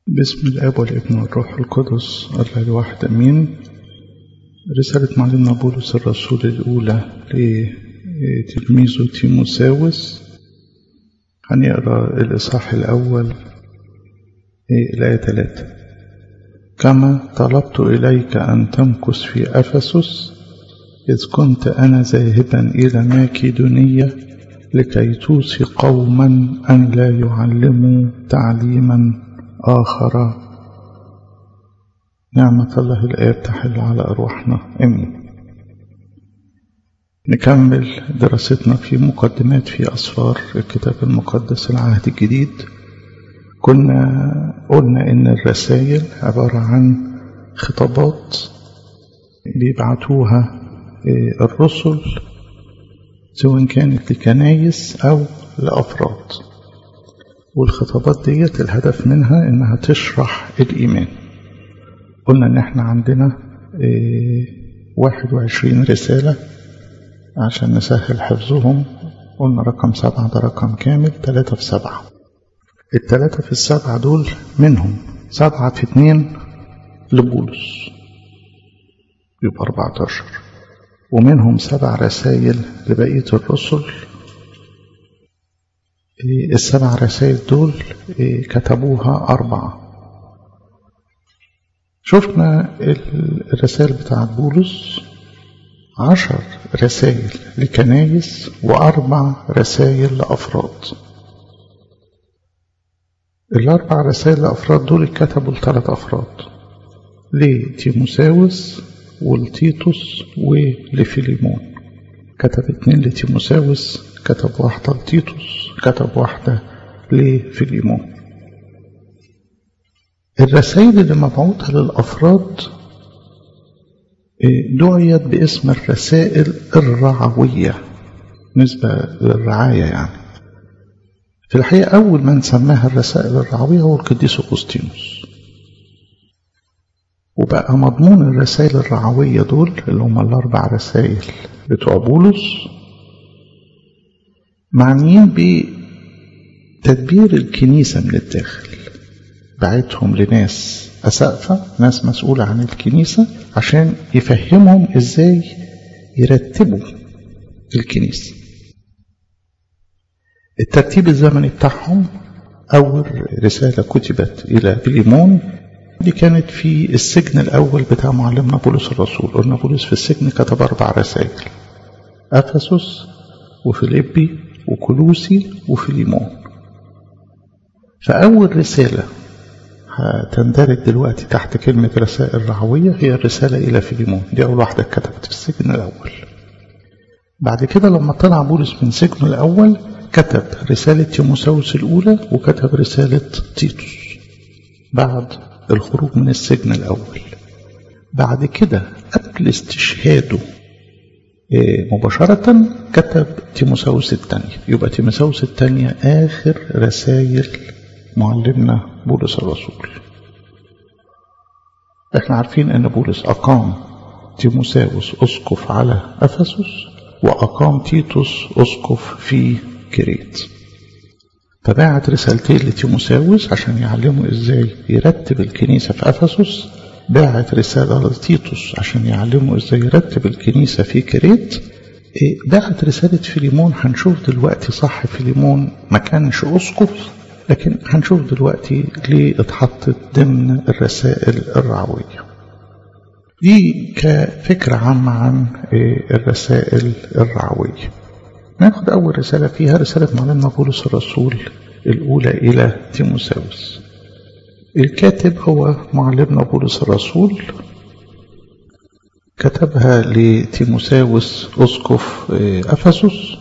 بسم الاب والابن والروح القدس الله الواحد امين رسالة معلمنا بولس الرسول الاولى لتلميذه تيموساوس هنقرا الاصحاح الاول الايه 3 كما طلبت اليك ان تمكث في افسس اذ كنت انا ذاهبا الى ماكيدونيه لكي توصي قوما ان لا يعلموا تعليما آخر نعمة الله الآب تحل على أرواحنا أمين نكمل دراستنا في مقدمات في أسفار الكتاب المقدس العهد الجديد كنا قلنا إن الرسائل عبارة عن خطابات بيبعتوها الرسل سواء كانت لكنايس أو لأفراد والخطابات ديت الهدف منها انها تشرح الايمان قلنا ان احنا عندنا واحد وعشرين رسالة عشان نسهل حفظهم قلنا رقم سبعة ده رقم كامل تلاتة في سبعة التلاتة في السبعة دول منهم سبعة في اتنين لبولس يبقى أربعتاشر ومنهم سبع رسائل لبقية الرسل السبع رسائل دول كتبوها أربعة شفنا الرسائل بتاعت بولس عشر رسائل لكنايس وأربع رسائل لأفراد الأربع رسائل لأفراد دول اتكتبوا لثلاث أفراد لتيموساوس ولتيتوس ولفيليمون كتب اتنين لتيموساوس كتب واحدة لتيتوس كتب واحدة لفيليمون الرسائل اللي مبعوثة للأفراد دعيت باسم الرسائل الرعوية نسبة للرعاية يعني في الحقيقة أول من سماها الرسائل الرعوية هو القديس أغسطينوس وبقى مضمون الرسائل الرعوية دول اللي هم الأربع رسائل بتوع بولس معنيين بتدبير الكنيسة من الداخل بعتهم لناس أسقفة ناس مسؤولة عن الكنيسة عشان يفهمهم إزاي يرتبوا الكنيسة الترتيب الزمني بتاعهم أول رسالة كتبت إلى فيليمون دي كانت في السجن الأول بتاع معلمنا بولس الرسول قلنا بولس في السجن كتب أربع رسائل أفسس وفيليبي وكلوسي وفيليمون فأول رسالة هتندرج دلوقتي تحت كلمة رسائل رعوية هي الرسالة إلى فيليمون دي أول واحدة اتكتبت في السجن الأول بعد كده لما طلع بولس من سجنه الأول كتب رسالة تيموساوس الأولى وكتب رسالة تيتوس بعد الخروج من السجن الأول بعد كده قبل استشهاده مباشرة كتب تيموساوس الثانية يبقى تيموساوس الثانية آخر رسائل معلمنا بولس الرسول احنا عارفين ان بولس أقام تيموساوس أسقف على أفسس وأقام تيتوس أسقف في كريت فبعت رسالتين لتيموساوس عشان يعلمه ازاي يرتب الكنيسة في أفسس باعت رسالة لتيتوس عشان يعلمه ازاي يرتب الكنيسة في كريت باعت رسالة فيليمون هنشوف دلوقتي صح فيليمون ما كانش أسقف لكن هنشوف دلوقتي ليه اتحطت ضمن الرسائل الرعوية دي كفكرة عامة عن الرسائل الرعوية ناخد أول رسالة فيها رسالة معلمنا بولس الرسول الأولى إلى تيموساوس الكاتب هو معلمنا بولس الرسول كتبها لتيموساوس أسقف أفسس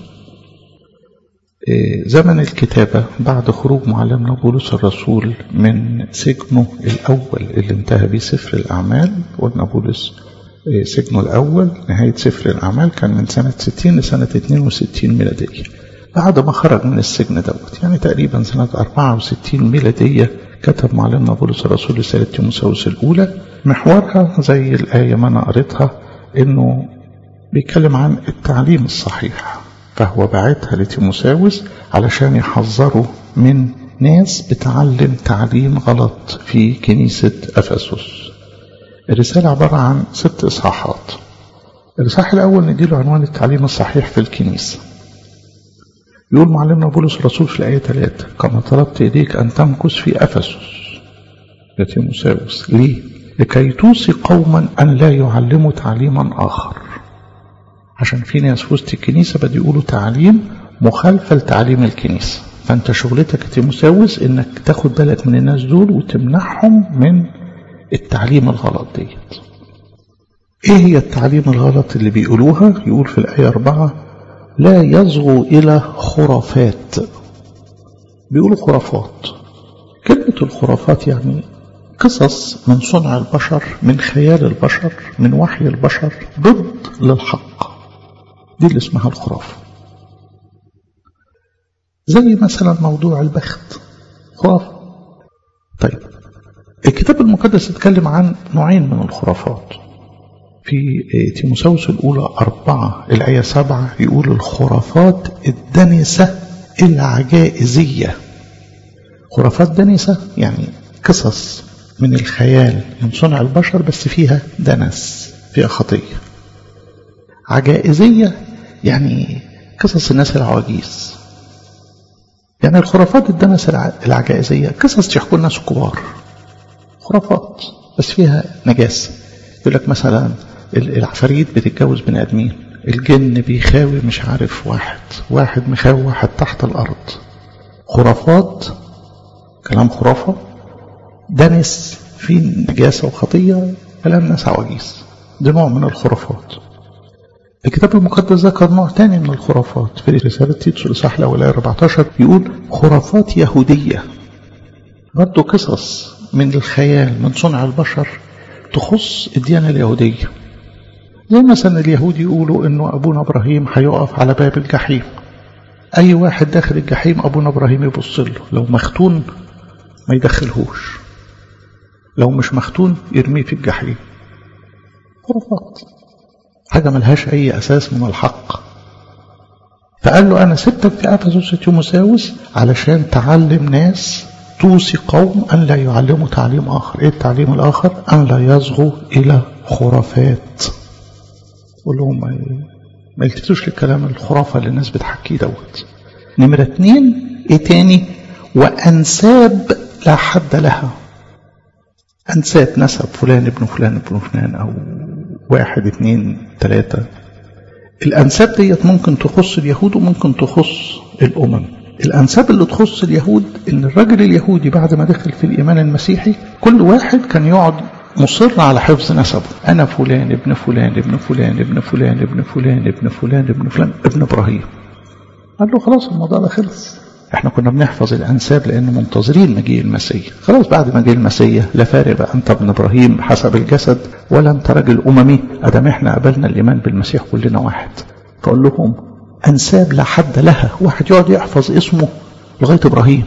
زمن الكتابة بعد خروج معلمنا بولس الرسول من سجنه الأول اللي انتهى بيه سفر الأعمال قلنا بولس سجنه الأول نهاية سفر الأعمال كان من سنة 60 لسنة 62 ميلادية بعد ما خرج من السجن دوت يعني تقريبا سنة 64 ميلادية كتب معلمنا بولس الرسول رسالة تيموساوس الأولى محورها زي الآية ما أنا قريتها إنه بيتكلم عن التعليم الصحيح فهو باعتها لتيموساوس علشان يحذره من ناس بتعلم تعليم غلط في كنيسة أفسس الرسالة عبارة عن ست إصحاحات الإصحاح الأول نديله عنوان التعليم الصحيح في الكنيسة يقول معلمنا بولس الرسول في الآية 3 كما طلبت إليك أن تمكث في أفسس يا تيموساوس ليه؟ لكي توصي قوما أن لا يعلموا تعليما آخر عشان في ناس في وسط الكنيسة بدي يقولوا تعليم مخالفة لتعليم الكنيسة فأنت شغلتك يا تيموساوس إنك تاخد بالك من الناس دول وتمنعهم من التعليم الغلط ديت ايه هي التعليم الغلط اللي بيقولوها يقول في الآية أربعة لا يصغوا إلى خرافات بيقولوا خرافات كلمة الخرافات يعني قصص من صنع البشر من خيال البشر من وحي البشر ضد للحق دي اللي اسمها الخرافة زي مثلا موضوع البخت خرافة طيب الكتاب المقدس اتكلم عن نوعين من الخرافات في تيموساوس الأولى أربعة الآية سبعة يقول الخرافات الدنسة العجائزية خرافات دنسة يعني قصص من الخيال من صنع البشر بس فيها دنس فيها خطية عجائزية يعني قصص الناس العواجيز يعني الخرافات الدنس العجائزية قصص يحكوا الناس الكبار خرافات بس فيها نجاسة يقول لك مثلا العفاريت بتتجوز بني ادمين الجن بيخاوي مش عارف واحد واحد مخاوي واحد تحت الارض خرافات كلام خرافة دنس فيه نجاسة وخطية كلام ناس عواجيز ده نوع من الخرافات الكتاب المقدس ذكر نوع تاني من الخرافات في رسالة تيتوس الإصحاح الأول 14 يقول خرافات يهودية برضه قصص من الخيال من صنع البشر تخص الديانة اليهودية زي مثلا اليهود يقولوا انه ابونا ابراهيم هيقف على باب الجحيم اي واحد داخل الجحيم ابونا ابراهيم يبص له لو مختون ما يدخلهوش لو مش مختون يرميه في الجحيم خرافات حاجة ملهاش اي اساس من الحق فقال له انا سبتك في افسس تيموساوس علشان تعلم ناس توصي قوم أن لا يعلموا تعليم آخر إيه التعليم الآخر أن لا يصغوا إلى خرافات قول لهم ما يلتفتوش للكلام الخرافة اللي الناس بتحكيه دوت نمرة اتنين ايه تاني وأنساب لا حد لها أنساب نسب فلان ابن فلان ابن فلان أو واحد اتنين تلاتة الأنساب ديت ممكن تخص اليهود وممكن تخص الأمم الأنساب اللي تخص اليهود إن الرجل اليهودي بعد ما دخل في الإيمان المسيحي كل واحد كان يقعد مصر على حفظ نسبه أنا فلان ابن فلان ابن فلان ابن فلان ابن فلان ابن فلان ابن فلان ابن إبراهيم قال له خلاص الموضوع ده خلص احنا كنا بنحفظ الأنساب لأن منتظرين مجيء المسيح خلاص بعد ما جه المسيح لا فارق بقى أنت ابن إبراهيم حسب الجسد ولا أنت راجل أممي أدام احنا قبلنا الإيمان بالمسيح كلنا واحد فقول لهم أنساب لا حد لها واحد يقعد يحفظ اسمه لغاية إبراهيم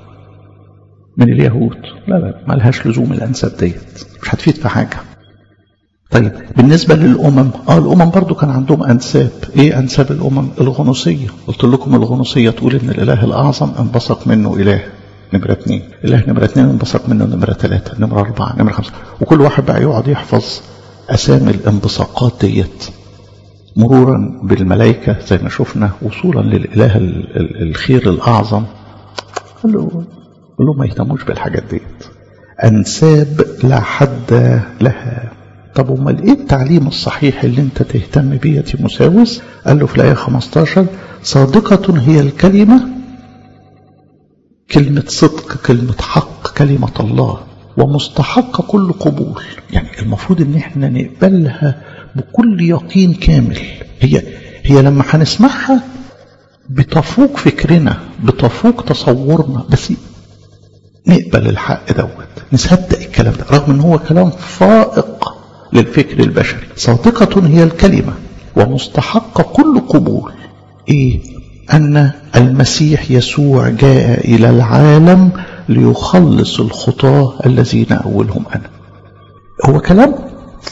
من اليهود لا لا ما لهاش لزوم الأنساب ديت مش هتفيد في حاجة طيب بالنسبة للأمم اه الأمم برضو كان عندهم أنساب ايه أنساب الأمم الغنوصية قلت لكم الغنوصية تقول إن الإله الأعظم انبثق منه إله نمرة اثنين إله نمرة اثنين انبثق منه نمرة ثلاثة نمرة أربعة نمرة خمسة وكل واحد بقى يقعد يحفظ أسامي الانبثاقات ديت مرورا بالملائكة زي ما شفنا وصولا للإله الخير الأعظم قال له قال له ما يهتموش بالحاجات ديت أنساب لا حد لها طب امال ايه التعليم الصحيح اللي انت تهتم بيه يا تيموساوس قال له في الايه 15 صادقه هي الكلمه كلمه صدق كلمه حق كلمه الله ومستحقه كل قبول يعني المفروض ان احنا نقبلها بكل يقين كامل هي هي لما هنسمعها بتفوق فكرنا بتفوق تصورنا بس نقبل الحق دوت نصدق الكلام ده رغم ان هو كلام فائق للفكر البشري صادقة هي الكلمة ومستحق كل قبول ايه ان المسيح يسوع جاء الى العالم ليخلص الخطاة الذين اولهم انا هو كلام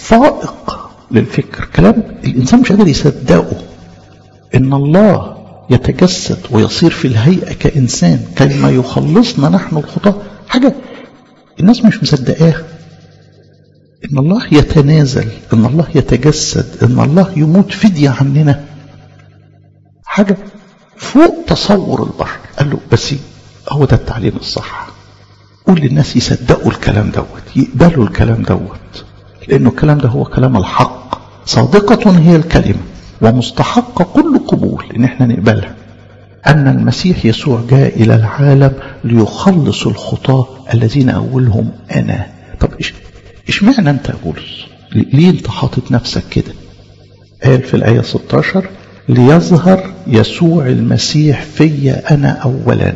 فائق للفكر كلام الانسان مش قادر يصدقه ان الله يتجسد ويصير في الهيئة كإنسان كيما يخلصنا نحن الخطاة حاجة الناس مش مصدقاها إن الله يتنازل إن الله يتجسد إن الله يموت فدية عننا حاجة فوق تصور البشر قال له بس هو ده التعليم الصح قول للناس يصدقوا الكلام دوت يقبلوا الكلام دوت لأنه الكلام ده هو كلام الحق صادقة هي الكلمة ومستحقة كل قبول إن احنا نقبلها أن المسيح يسوع جاء إلى العالم ليخلص الخطاة الذين أولهم أنا طب إيش إيش معنى أنت يا بولس ليه أنت حاطط نفسك كده قال في الآية 16 ليظهر يسوع المسيح في أنا أولا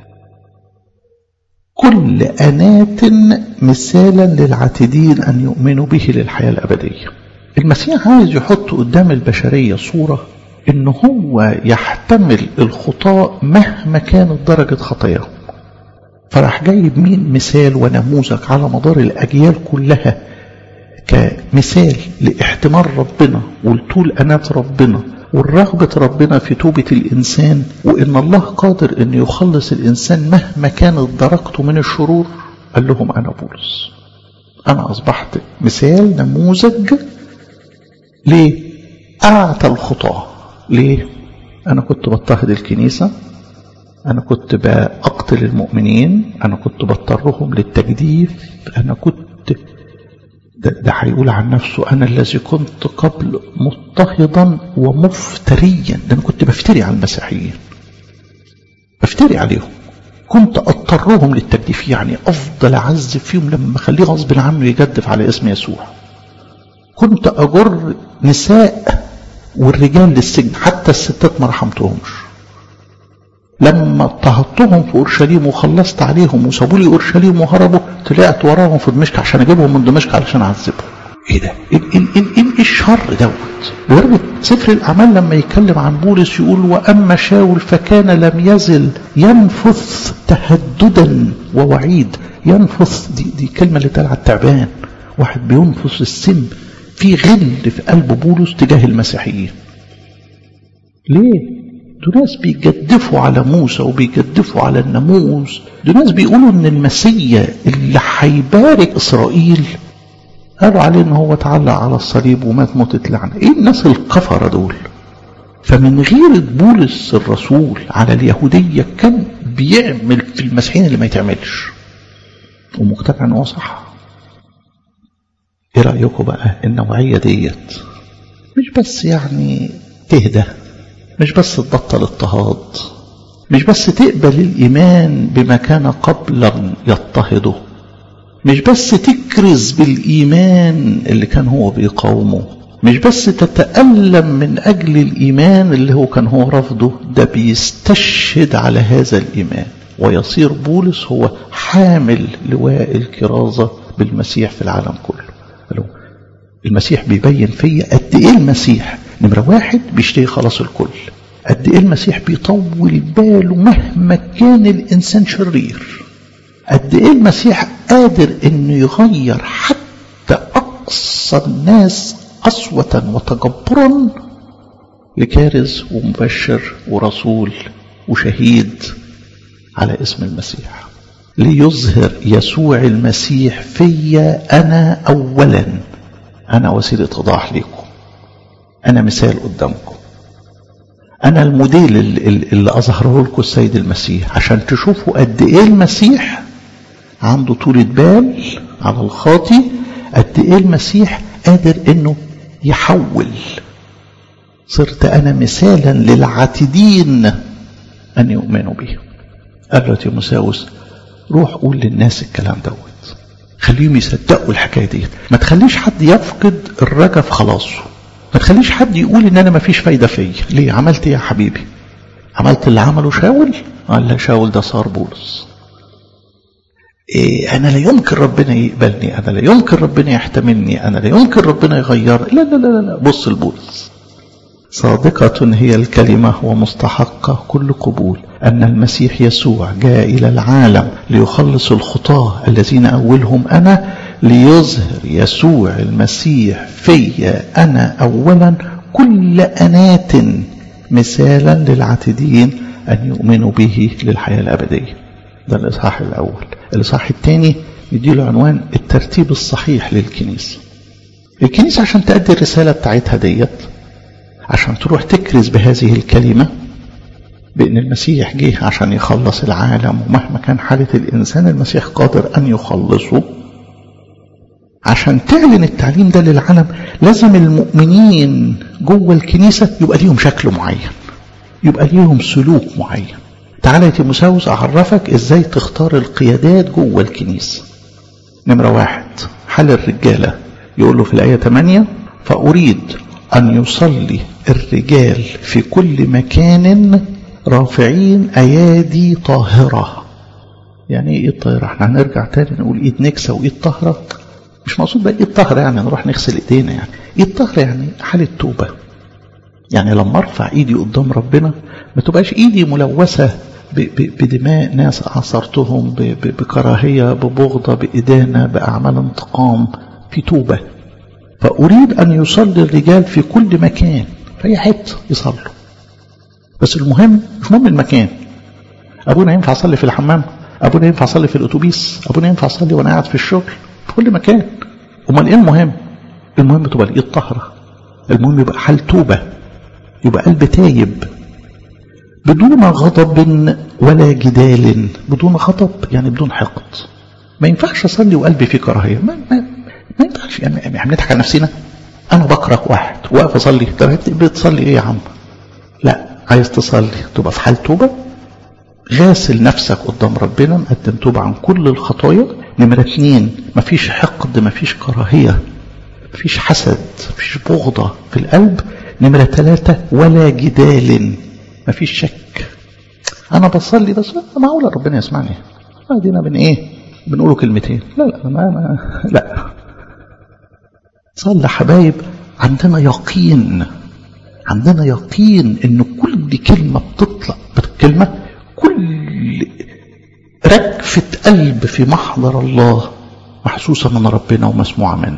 كل أنات مثالا للعاتدين أن يؤمنوا به للحياة الأبدية المسيح عايز يحط قدام البشرية صورة إن هو يحتمل الخطاء مهما كانت درجة خطاياهم فراح جايب مين مثال ونموذج على مدار الأجيال كلها كمثال لاحتمال ربنا والطول أنات ربنا والرغبة ربنا في توبة الإنسان وإن الله قادر أن يخلص الإنسان مهما كانت درجته من الشرور قال لهم أنا بولس أنا أصبحت مثال نموذج لأعتى الخطاة ليه؟ أنا كنت بضطهد الكنيسة أنا كنت بقتل المؤمنين أنا كنت بضطرهم للتجديف أنا كنت ده, ده هيقول عن نفسه أنا الذي كنت قبل مضطهدا ومفتريا ده أنا كنت بفتري على المسيحيين بفتري عليهم كنت أضطرهم للتجديف يعني أفضل أعذب فيهم لما أخليه غصب عنه يجدف على اسم يسوع كنت أجر نساء والرجال للسجن حتى الستات ما رحمتهمش لما اضطهدتهم في اورشليم وخلصت عليهم وسابوا لي اورشليم وهربوا طلعت وراهم في دمشق عشان اجيبهم من دمشق علشان اعذبهم ايه ده ايه ايه ايه ايه الشر دوت لدرجه سفر الاعمال لما يتكلم عن بولس يقول واما شاول فكان لم يزل ينفث تهددا ووعيد ينفث دي دي كلمه اللي تقال على التعبان واحد بينفث السم في غل في قلب بولس تجاه المسيحيين ليه دول ناس بيجدفوا على موسى وبيجدفوا على الناموس دول ناس بيقولوا ان المسيا اللي هيبارك اسرائيل قالوا عليه ان هو اتعلق على الصليب ومات موتة لعنة ايه الناس الكفرة دول فمن غير بولس الرسول على اليهودية كان بيعمل في المسيحيين اللي ما يتعملش ومقتنع ان هو صح ايه رأيكم بقى النوعية ديت مش بس يعني تهدى مش بس تبطل اضطهاد مش بس تقبل الإيمان بما كان قبلا يضطهده مش بس تكرز بالإيمان اللي كان هو بيقاومه مش بس تتألم من أجل الإيمان اللي هو كان هو رفضه ده بيستشهد على هذا الإيمان ويصير بولس هو حامل لواء الكرازة بالمسيح في العالم كله المسيح بيبين فيا قد ايه المسيح نمرة واحد بيشتهي خلاص الكل قد ايه المسيح بيطول باله مهما كان الانسان شرير قد ايه المسيح قادر انه يغير حتى اقصى الناس قسوة وتجبرا لكارز ومبشر ورسول وشهيد على اسم المسيح ليظهر يسوع المسيح فيا انا اولا انا وسيله ايضاح لكم انا مثال قدامكم انا الموديل اللي اظهره لكم السيد المسيح عشان تشوفوا قد ايه المسيح عنده طولة بال على الخاطي قد ايه المسيح قادر انه يحول صرت انا مثالا للعاتدين ان يؤمنوا به قال له تيموساوس روح قول للناس الكلام دوت خليهم يصدقوا الحكايه دي ما تخليش حد يفقد الرجا في خلاصه ما تخليش حد يقول ان انا ما فيش فايده فيا ليه عملت ايه يا حبيبي عملت اللي عمله شاول قال لا شاول ده صار بولس إيه أنا لا يمكن ربنا يقبلني أنا لا يمكن ربنا يحتملني أنا لا يمكن ربنا يغير لا لا لا لا بص البولس صادقة هي الكلمة ومستحقة كل قبول أن المسيح يسوع جاء إلى العالم ليخلص الخطاة الذين أولهم أنا ليظهر يسوع المسيح في أنا أولا كل أنات مثالا للعاتدين أن يؤمنوا به للحياة الأبدية ده الإصحاح الأول الإصحاح الثاني يديله عنوان الترتيب الصحيح للكنيسة الكنيسة عشان تأدي الرسالة بتاعتها ديت عشان تروح تكرز بهذه الكلمة بأن المسيح جه عشان يخلص العالم ومهما كان حالة الإنسان المسيح قادر أن يخلصه عشان تعلن التعليم ده للعالم لازم المؤمنين جوه الكنيسة يبقى ليهم شكل معين يبقى ليهم سلوك معين تعالى يا تيموساوس أعرفك إزاي تختار القيادات جوه الكنيسة نمرة واحد حال الرجالة يقول له في الآية 8 فأريد أن يصلي الرجال في كل مكان رافعين أيادي طاهرة يعني ايه الطاهرة احنا هنرجع تاني نقول ايد نكسة وايد طاهرة مش مقصود بقى ايد طاهرة يعني نروح نغسل ايدينا يعني ايد طاهرة يعني حالة توبة يعني لما ارفع ايدي قدام ربنا ما تبقاش ايدي ملوثة بدماء ناس عصرتهم بكراهية ببغضة بإدانة بأعمال انتقام في توبة فأريد أن يصلي الرجال في كل مكان في أي حتة يصلوا بس المهم مش مهم المكان أبونا ينفع أصلي في الحمام أبونا ينفع أصلي في الأتوبيس أبونا ينفع أصلي وأنا قاعد في الشغل في كل مكان أمال إيه المهم المهم تبقى الإيد طاهرة المهم يبقى حال توبة يبقى قلب تايب بدون غضب ولا جدال بدون غضب يعني بدون حقد ما ينفعش أصلي وقلبي فيه كراهية ما, ما, ما ينفعش يعني احنا بنضحك على نفسنا أنا بكره واحد واقف أصلي طب بتصلي إيه يا عم لا عايز تصلي تبقى في حال توبة غاسل نفسك قدام ربنا مقدم توبة عن كل الخطايا نمرة اتنين مفيش حقد مفيش كراهية مفيش حسد مفيش بغضة في القلب نمرة ثلاثة ولا جدال مفيش شك أنا بصلي بس معقولة ربنا يسمعني ادينا بن إيه بنقوله كلمتين لا لا ما ما لا صلى حبايب عندنا يقين عندنا يقين ان كل كلمة بتطلع بالكلمة كل ركفة قلب في محضر الله محسوسة من ربنا ومسموعة منه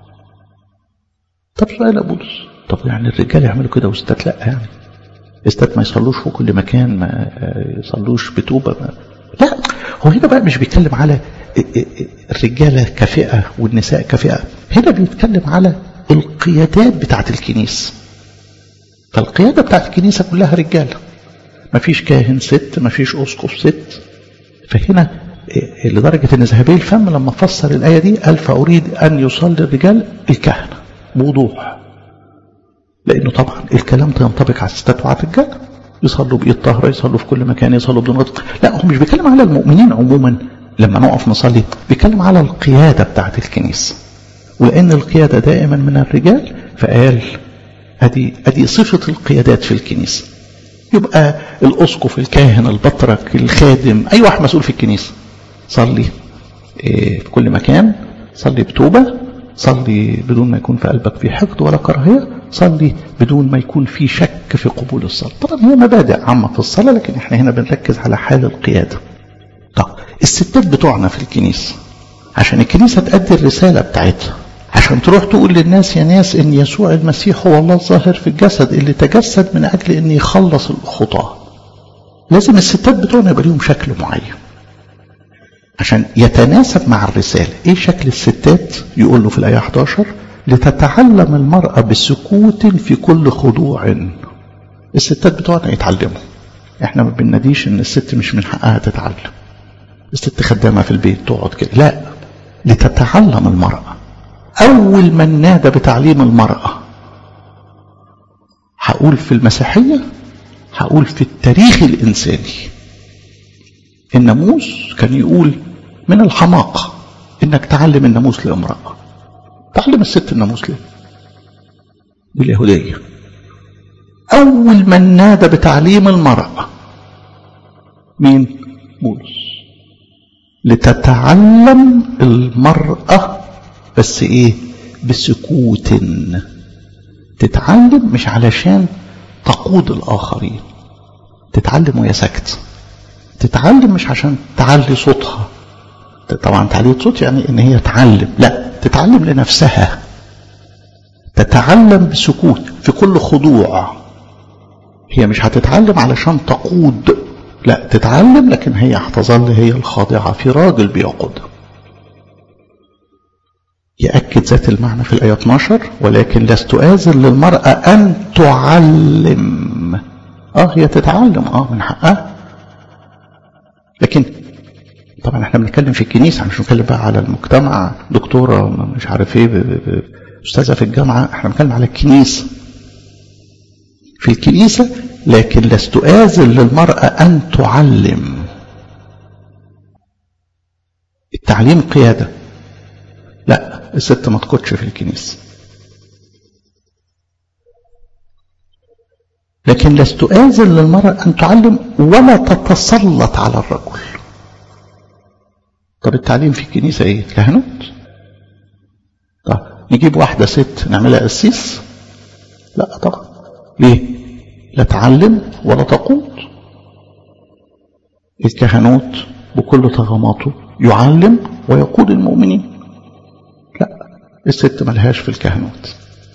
طب سؤال يا بولس طب يعني الرجال يعملوا كده والستات لا يعني الستات ما يصلوش في كل مكان ما يصلوش بتوبة ما لا هو هنا بقى مش بيتكلم على الرجالة كفئة والنساء كفئة هنا بيتكلم على القيادات بتاعت الكنيسة فالقيادة بتاعت الكنيسة كلها رجالة مفيش كاهن ست مفيش أسقف ست فهنا لدرجة أن ذهبي الفم لما فسر الآية دي قال فأريد أن يصلي الرجال الكهنة بوضوح لأنه طبعا الكلام ده ينطبق على الستات وعلى الرجال يصلوا بإيد طاهرة يصلوا في كل مكان يصلوا بدون غضب لا هو مش بيتكلم على المؤمنين عموما لما نقف نصلي بيتكلم على القيادة بتاعت الكنيسة ولأن القيادة دائما من الرجال فقال ادي ادي صفة القيادات في الكنيسة يبقى الأسقف الكاهن البطرك الخادم أي واحد مسؤول في الكنيسة صلي في كل مكان صلي بتوبة صلي بدون ما يكون في قلبك في حقد ولا كراهية صلي بدون ما يكون في شك في قبول الصلاة طبعا هي مبادئ عامة في الصلاة لكن احنا هنا بنركز على حال القيادة طب الستات بتوعنا في الكنيسة عشان الكنيسة تأدي الرسالة بتاعتها عشان تروح تقول للناس يا ناس ان يسوع المسيح هو الله الظاهر في الجسد اللي تجسد من اجل ان يخلص الخطاة لازم الستات بتوعنا يبقى ليهم شكل معين عشان يتناسب مع الرسالة ايه شكل الستات يقول له في الآية 11 لتتعلم المرأة بسكوت في كل خضوع الستات بتوعنا يتعلموا احنا ما بنناديش ان الست مش من حقها تتعلم الست خدامة في البيت تقعد كده لا لتتعلم المرأة أول من نادى بتعليم المرأة هقول في المسيحية هقول في التاريخ الإنساني الناموس كان يقول من الحماقة إنك تعلم الناموس لامرأة تعلم الست الناموس ليه باليهودية أول من نادى بتعليم المرأة مين بولس لتتعلم المرأة بس ايه بسكوت تتعلم مش علشان تقود الاخرين تتعلم وهي ساكت تتعلم مش عشان تعلي صوتها طبعا تعلية صوت يعني ان هي تعلم لا تتعلم لنفسها تتعلم بسكوت في كل خضوع هي مش هتتعلم علشان تقود لا تتعلم لكن هي هتظل هي الخاضعة في راجل بيقودها يأكد ذات المعنى في الآية 12 ولكن لست آذن للمرأة أن تعلم اه هي تتعلم اه من حقها لكن طبعا احنا بنتكلم في الكنيسة مش بنتكلم بقى على المجتمع دكتورة مش عارف ايه أستاذة في الجامعة احنا بنتكلم على الكنيسة في الكنيسة لكن لست آذن للمرأة أن تعلم التعليم قيادة لا الست ما تقودش في الكنيسة لكن لست آذن للمرأة أن تعلم ولا تتسلط على الرجل طب التعليم في الكنيسة ايه كهنوت طب نجيب واحدة ست نعملها قسيس لا طبعا ليه لا تعلم ولا تقود الكهنوت بكل طغماته يعلم ويقود المؤمنين لا الست ملهاش في الكهنوت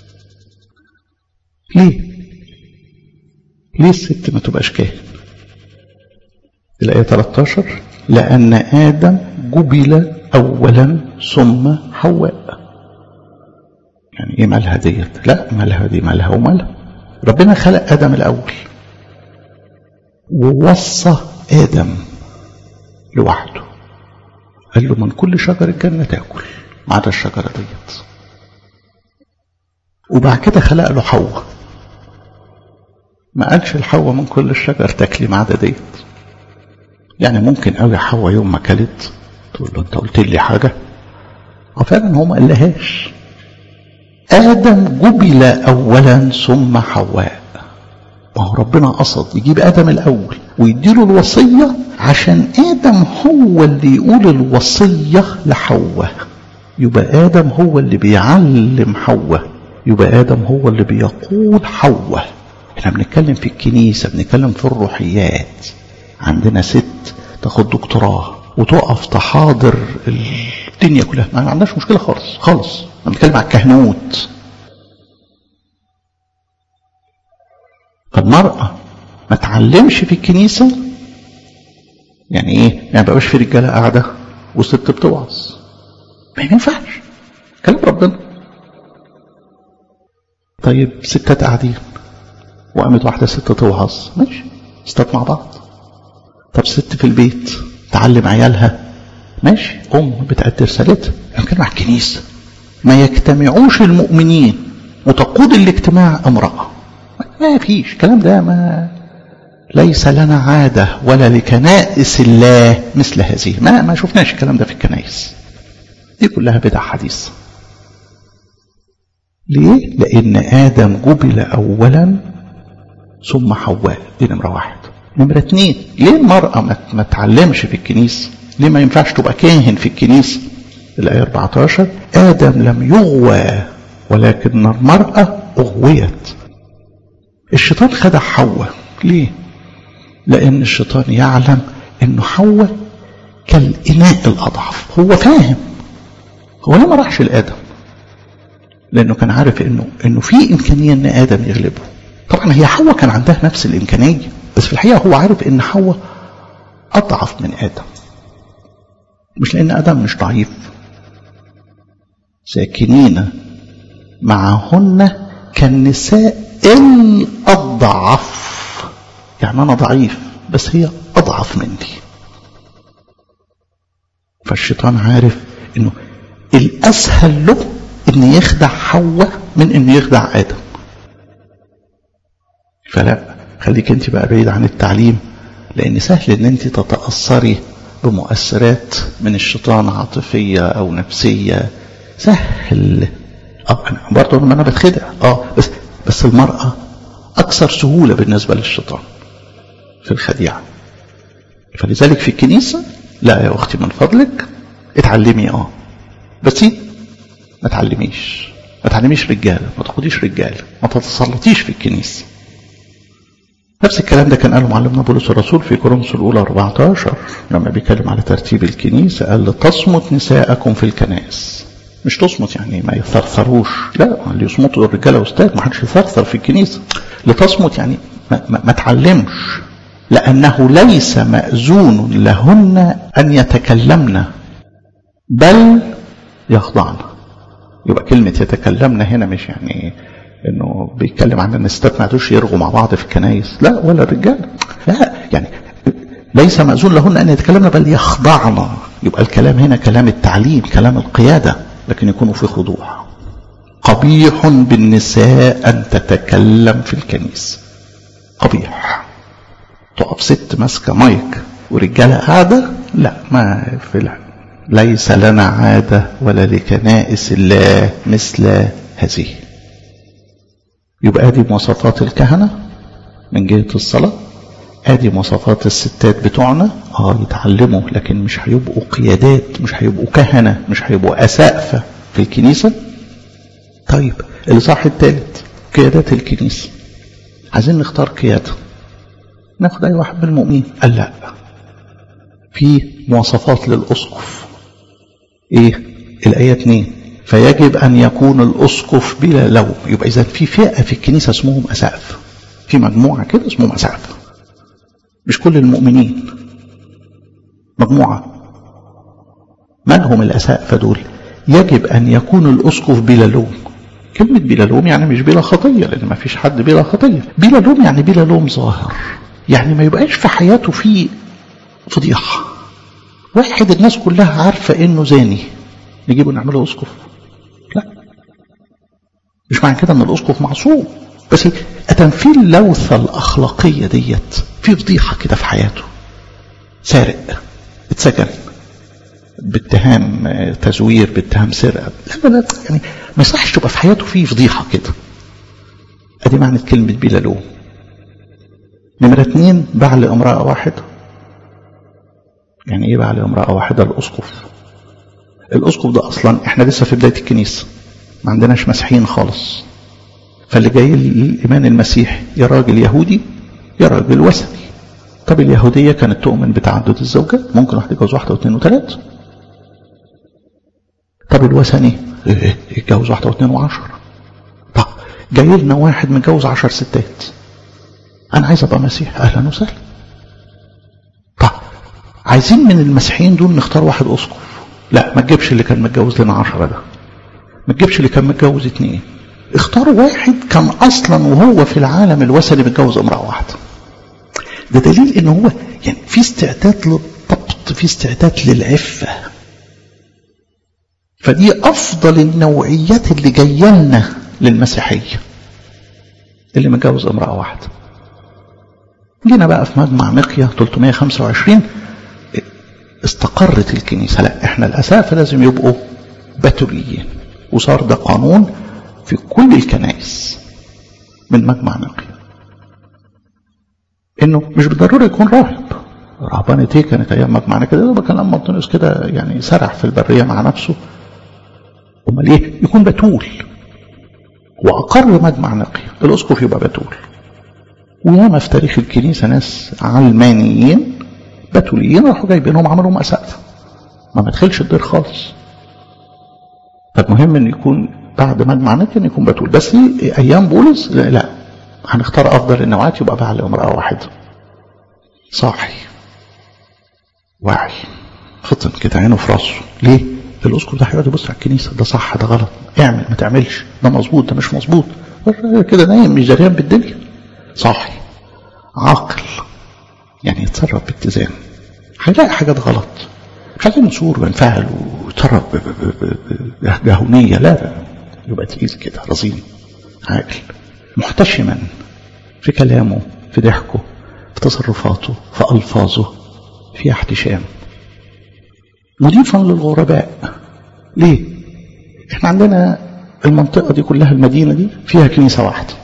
ليه ليه الست ما تبقاش كاهن الآية 13 لأن آدم جبل أولا ثم حواء يعني إيه مالها ديت لا مالها دي مالها ومالها ربنا خلق آدم الأول ووصى آدم لوحده قال له من كل شجر الجنة تاكل ما عدا الشجرة ديت وبعد كده خلق له حواء ما قالش الحواء من كل الشجر تاكلي ما عدا ديت يعني ممكن قوي حواء يوم ما كلت تقول له انت قلت لي حاجه وفعلا هو ما قالهاش ادم جبل اولا ثم حواء ما هو ربنا قصد يجيب ادم الاول ويديله الوصيه عشان ادم هو اللي يقول الوصيه لحواء يبقى ادم هو اللي بيعلم حواء يبقى ادم هو اللي بيقود حواء احنا بنتكلم في الكنيسه بنتكلم في الروحيات عندنا ست تاخد دكتوراه وتقف تحاضر الدنيا كلها ما عندناش مشكله خالص خالص انا بنتكلم على الكهنوت فالمرأة ما تعلمش في الكنيسة يعني ايه يعني بقاش في رجالة قاعدة وست بتوعظ ما ينفعش كلام ربنا طيب ستات قاعدين وقامت واحدة ست توعظ ماشي ستات مع بعض طب ست في البيت تعلم عيالها ماشي أم بتأدي رسالتها لكن مع الكنيسة ما يجتمعوش المؤمنين وتقود الاجتماع امرأة ما فيش الكلام ده ما ليس لنا عادة ولا لكنائس الله مثل هذه ما ما شفناش الكلام ده في الكنائس دي كلها بدع حديثة ليه؟ لأن آدم جبل أولا ثم حواء دي نمرة واحد نمرة اتنين ليه المرأة ما, ما تعلمش في الكنيسة ليه ما ينفعش تبقى كاهن في الكنيسة الآية 14 آدم لم يغوى ولكن المرأة أغويت الشيطان خدع حواء ليه لأن الشيطان يعلم أن حواء كالإناء الأضعف هو فاهم هو ليه ما راحش لآدم لأنه كان عارف أنه, إنه في إمكانية أن آدم يغلبه طبعا هي حواء كان عندها نفس الإمكانية بس في الحقيقة هو عارف أن حواء أضعف من آدم مش لأن آدم مش ضعيف ساكنين معهن كالنساء الأضعف يعني أنا ضعيف بس هي أضعف مني فالشيطان عارف أنه الأسهل له أن يخدع حواء من أن يخدع آدم فلا خليك أنت بقى بعيد عن التعليم لأن سهل أن أنت تتأثري بمؤثرات من الشيطان عاطفية أو نفسية سهل اه انا برضه لما انا بتخدع اه بس بس المرأة أكثر سهولة بالنسبة للشيطان في الخديعة فلذلك في الكنيسة لا يا أختي من فضلك اتعلمي اه بس ما تعلميش ما تعلميش رجالة ما تاخديش رجالة ما تتسلطيش في الكنيسة نفس الكلام ده كان قاله معلمنا بولس الرسول في كورنثوس الأولى 14 لما بيتكلم على ترتيب الكنيسة قال تصمت نساءكم في الكنائس مش تصمت يعني ما يثرثروش لا اللي يصمتوا الرجاله واستاذ ما حدش يثرثر في الكنيسه لتصمت يعني ما, ما, ما تعلمش لأنه ليس مأذون لهن أن يتكلمن بل يخضعن يبقى كلمة يتكلمن هنا مش يعني انه بيتكلم عن ان الستات ما عادوش يرغوا مع بعض في الكنايس لا ولا الرجال لا يعني ليس مأذون لهن ان يتكلمن بل يخضعن يبقى الكلام هنا كلام التعليم كلام القيادة لكن يكونوا في خضوع قبيح بالنساء ان تتكلم في الكنيسة قبيح تقف ست ماسكه مايك ورجاله قاعده لا ما في لا ليس لنا عاده ولا لكنائس الله مثل هذه يبقى ادي مواصفات الكهنه من جهه الصلاه ادي مواصفات الستات بتوعنا اه يتعلموا لكن مش هيبقوا قيادات مش هيبقوا كهنه مش هيبقوا اسقفه في الكنيسه طيب الاصحاح الثالث قيادات الكنيسه عايزين نختار قياده ناخد اي واحد من المؤمنين قال لا في مواصفات للاسقف ايه الايه 2 فيجب ان يكون الاسقف بلا لوم يبقى اذا في فئه في الكنيسه اسمهم اسقف في مجموعه كده اسمهم اسقف مش كل المؤمنين مجموعه من هم الاسقف دول يجب ان يكون الاسقف بلا لوم كلمة بلا لوم يعني مش بلا خطية لأن ما فيش حد بلا خطية بلا لوم يعني بلا لوم ظاهر يعني ما يبقاش في حياته فيه فضيحة واحد الناس كلها عارفة انه زاني نجيبه نعمله اسقف لا مش معنى كده ان الاسقف معصوم بس اتم في اللوثة الاخلاقية ديت في فضيحة كده في حياته سارق اتسجن باتهام تزوير باتهام سرقة لا لا لا يعني ما يصحش تبقى في حياته في فضيحة كده ادي معنى كلمة بلا لوم نمرة اتنين باع لامرأة واحدة يعني ايه باع لامرأة واحدة الاسقف الاسقف ده اصلا احنا لسه في بداية الكنيسة ما عندناش مسيحيين خالص فاللي جاي الايمان المسيحي يا راجل يهودي يا راجل وثني طب اليهودية كانت تؤمن بتعدد الزوجات ممكن واحد يتجوز واحدة واثنين وثلاثة طب الوثني يتجوز واحدة واثنين وعشرة طب جاي لنا واحد متجوز عشر ستات انا عايز ابقى مسيح اهلا وسهلا طب عايزين من المسيحيين دول نختار واحد اسقف لا ما تجيبش اللي كان متجوز لنا عشرة ده ما تجيبش اللي كان متجوز اتنين اختاروا واحد كان اصلا وهو في العالم الوثني متجوز امرأة واحدة ده دليل ان هو يعني في استعداد للضبط في استعداد للعفة فدي افضل النوعيات اللي جايه لنا للمسيحيه اللي متجوز امراه واحده جينا بقى في مجمع نقيا 325 استقرت الكنيسه لا احنا الاسافه لازم يبقوا بتوليين وصار ده قانون في كل الكنائس من مجمع نقيا انه مش بالضروره يكون راهب رهبانة ايه كانت ايام مجمع نقيا ده كان لما انطونيوس كده يعني سرح في البريه مع نفسه امال ايه يكون بتول واقر مجمع نقي الاسقف يبقى بتول وياما في تاريخ الكنيسه ناس علمانيين بتوليين راحوا جايبينهم عملوا مأساة ما مدخلش الدير خالص فالمهم ان يكون بعد مجمع نقي ان يكون بتول بس ايام بولس لا, لا هنختار افضل النوعات يبقى بقى لامراه واحده صاحي واعي فطن كده عينه في راسه ليه الاسقف ده هيقعد يبص على الكنيسه ده صح ده غلط اعمل ما تعملش ده مظبوط ده مش مظبوط كده نايم مش دريان بالدنيا صاحي عاقل يعني يتصرف باتزان هيلاقي حاجات غلط مش عايزين نصور ونفعل ويتصرف بهونية لا لا يبقى تقيل كده رزين عاقل محتشما في كلامه في ضحكه في تصرفاته في ألفاظه في احتشام مضيفا للغرباء ليه احنا عندنا المنطقة دي كلها المدينة دي فيها كنيسة واحدة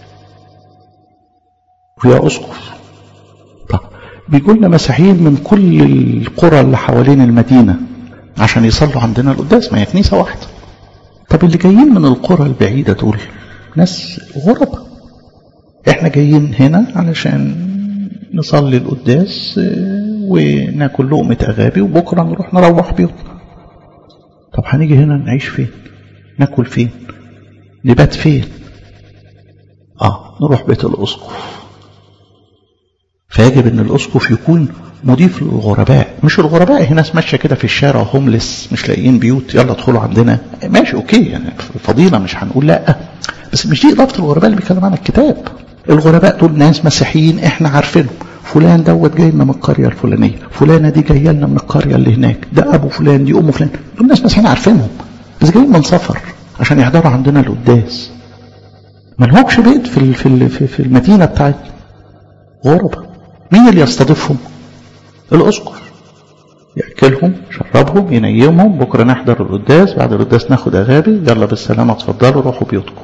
وفيها أسقف طب بيجوا لنا مسيحيين من كل القرى اللي حوالين المدينة عشان يصلوا عندنا القداس ما هي كنيسة واحدة طب اللي جايين من القرى البعيدة دول ناس غربة احنا جايين هنا علشان نصلي القداس وناكل لقمة أغابي وبكرة نروح نروح بيوتنا طب هنيجي هنا نعيش فين ناكل فين نبات فين اه نروح بيت الأسقف فيجب ان الاسقف يكون مضيف للغرباء مش الغرباء هي ناس ماشيه كده في الشارع هوملس مش لاقيين بيوت يلا ادخلوا عندنا ماشي اوكي يعني فضيله مش هنقول لا بس مش دي اضافه الغرباء اللي بيتكلم عنها الكتاب الغرباء دول ناس مسيحيين احنا عارفينهم فلان دوت جاي لنا من القريه الفلانيه فلانه دي جايه لنا من القريه اللي هناك ده ابو فلان دي ام فلان دول ناس مسيحيين عارفينهم بس جايين من سفر عشان يحضروا عندنا القداس ما لهمش بيت في في في المدينه بتاعتنا غربة مين اللي يستضيفهم الاسقف ياكلهم يشربهم ينيمهم بكره نحضر القداس بعد القداس ناخد اغابي يلا بالسلامه اتفضلوا روحوا بيوتكم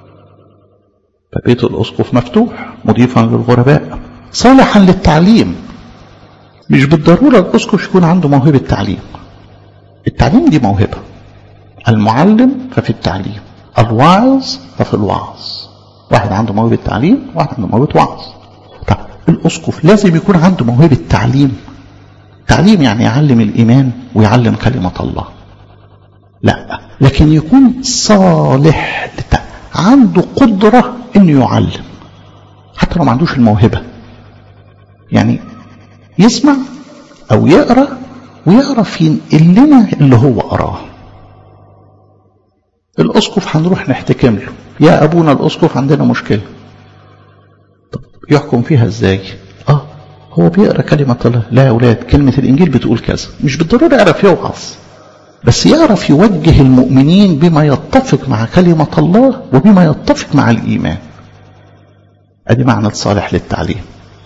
فبيت الاسقف مفتوح مضيفا للغرباء صالحا للتعليم مش بالضروره الاسقف يكون عنده موهبه تعليم التعليم دي موهبه المعلم ففي التعليم الواعظ ففي الوعظ واحد عنده موهبه تعليم واحد عنده موهبه وعظ طب الاسقف لازم يكون عنده موهبه تعليم تعليم يعني يعلم الايمان ويعلم كلمه الله لا لكن يكون صالح للتعليم. عنده قدره انه يعلم حتى لو ما عندوش الموهبه يعني يسمع او يقرا ويعرف ينقل لنا اللي هو قراه الاسقف هنروح نحتكم له يا ابونا الاسقف عندنا مشكله طب يحكم فيها ازاي اه هو بيقرا كلمه الله لا يا اولاد كلمه الانجيل بتقول كذا مش بالضروره يعرف يوعظ بس يعرف يوجه المؤمنين بما يتفق مع كلمه الله وبما يتفق مع الايمان ادي معنى الصالح للتعليم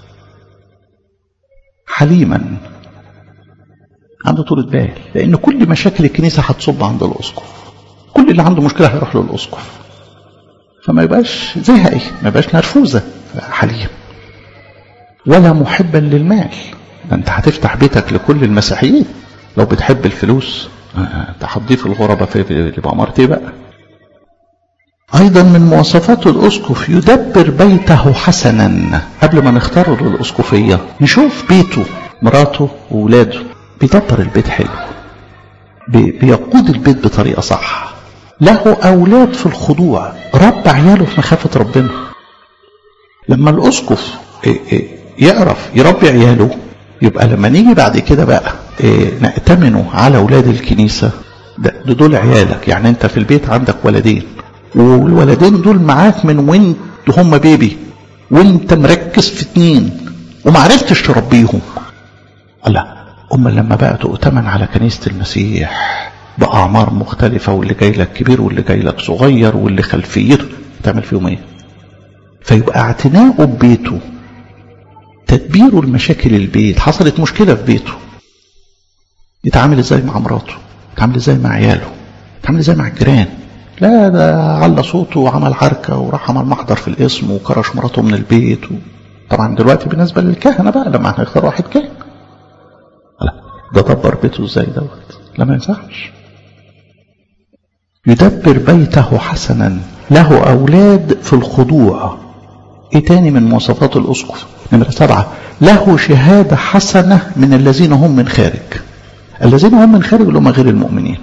حليما عنده طولة بال لأن كل مشاكل الكنيسة هتصب عند الأسقف كل اللي عنده مشكلة هيروح للأسقف فما يبقاش زهقي ما يبقاش نرفوزة حليم ولا محبا للمال ده انت هتفتح بيتك لكل المسيحيين لو بتحب الفلوس انت هتضيف الغرباء في يبقى مرتي بقى أيضا من مواصفات الأسقف يدبر بيته حسنا قبل ما نختاره للأسقفية نشوف بيته مراته وولاده بيدبر البيت حلو بيقود البيت بطريقة صح له أولاد في الخضوع رب عياله في مخافة ربنا لما الأسقف يعرف يربي عياله يبقى لما نيجي بعد كده بقى نأتمنه على أولاد الكنيسة ده دول عيالك يعني أنت في البيت عندك ولدين والولدين دول معاك من وانت هم بيبي وانت مركز في اتنين ومعرفتش تربيهم الله أما لما بقى تؤتمن على كنيسة المسيح بأعمار مختلفة واللي جاي لك كبير واللي جاي لك صغير واللي خلفيته تعمل فيهم ايه فيبقى اعتناؤه ببيته تدبيره لمشاكل البيت حصلت مشكلة في بيته يتعامل ازاي مع مراته يتعامل ازاي مع عياله يتعامل ازاي مع الجيران لا ده على صوته وعمل حركة وراح عمل محضر في الاسم وكرش مراته من البيت و... طبعا دلوقتي بالنسبة للكهنة بقى لما هنختار واحد كاهن لا ده دبر بيته ازاي دوت لا ما ينفعش يدبر بيته حسنا له أولاد في الخضوع ايه تاني من مواصفات الأسقف نمرة سبعة له شهادة حسنة من الذين هم من خارج الذين هم من خارج اللي هم غير المؤمنين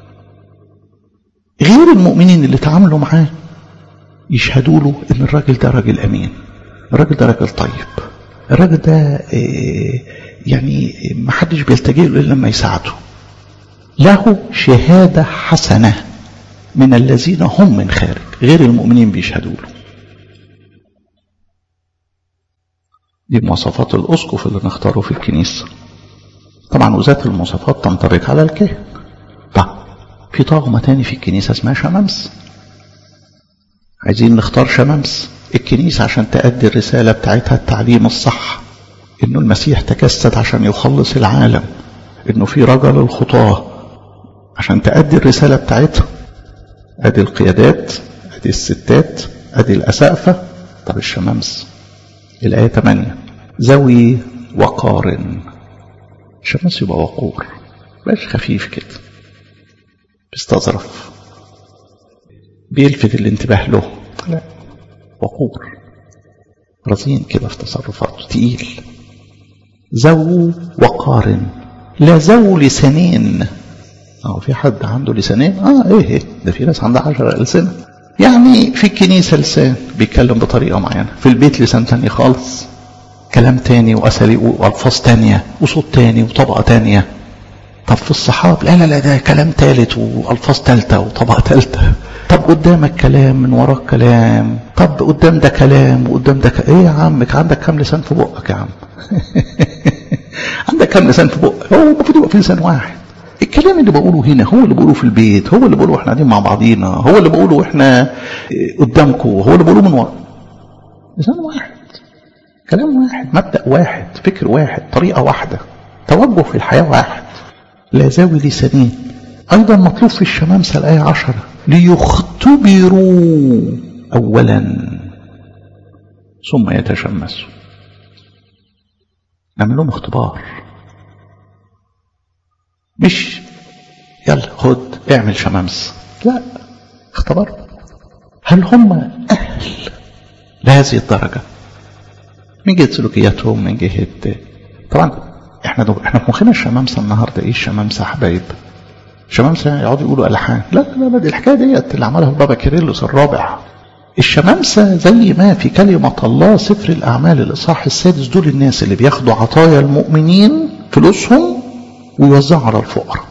غير المؤمنين اللي تعاملوا معاه يشهدوا له ان الراجل ده راجل امين الراجل ده راجل طيب الراجل ده يعني ما حدش بيلتجئ له الا لما يساعده له شهادة حسنة من الذين هم من خارج غير المؤمنين بيشهدوا له دي مواصفات الأسقف اللي نختاره في الكنيسة طبعا وذات المواصفات تنطبق على الكاهن طب في طغمة تاني في الكنيسة اسمها شمامس عايزين نختار شمامس الكنيسة عشان تأدي الرسالة بتاعتها التعليم الصح انه المسيح تجسد عشان يخلص العالم انه في رجل الخطاه عشان تأدي الرسالة بتاعتها ادي القيادات ادي الستات ادي الاسقفة طب الشمامس الآية 8 ذوي وقار الشمس يبقى وقور باش خفيف كده بيستظرف بيلفت الانتباه له لا وقور رزين كده في تصرفاته تقيل ذو وقار لا ذو لسانين اه في حد عنده لسانين اه ايه ايه ده في ناس عندها عشر ألسنة يعني في الكنيسة لسان بيتكلم بطريقة معينة في البيت لسان تاني خالص كلام تاني وأساليب وألفاظ تانية وصوت تاني وطبقة تانية طب في الصحاب لا لا لا ده كلام تالت وألفاظ تالتة وطبقة تالتة طب قدامك كلام من وراك كلام طب قدام ده كلام وقدام ده ك... ايه يا عمك عندك كام لسان في بقك يا عم عندك كام لسان في بقك هو المفروض يبقى في لسان واحد الكلام اللي بقوله هنا هو اللي بقوله في البيت هو اللي بقوله واحنا قاعدين مع بعضينا هو اللي بقوله واحنا قدامكم هو اللي بقوله من ورا لسان واحد كلام واحد مبدأ واحد فكر واحد طريقة واحدة توجه في الحياة واحد لا زاوي لسانين أيضا مطلوب في الشمامسة الآية عشرة ليختبروا أولا ثم يتشمسوا نعمل لهم اختبار مش يلا خد اعمل شمامس لا اختبر هل هم أهل لهذه الدرجة من جهة سلوكياتهم من جهة طبعا احنا دو... احنا في مخنا الشمامسة النهاردة ايه الشمامسة حبايب الشمامسة يقعدوا يقولوا ألحان لا لا لا دي الحكاية ديت اللي عملها البابا كيرلس الرابع الشمامسة زي ما في كلمة الله سفر الأعمال الإصحاح السادس دول الناس اللي بياخدوا عطايا المؤمنين فلوسهم ويوزعوا على الفقراء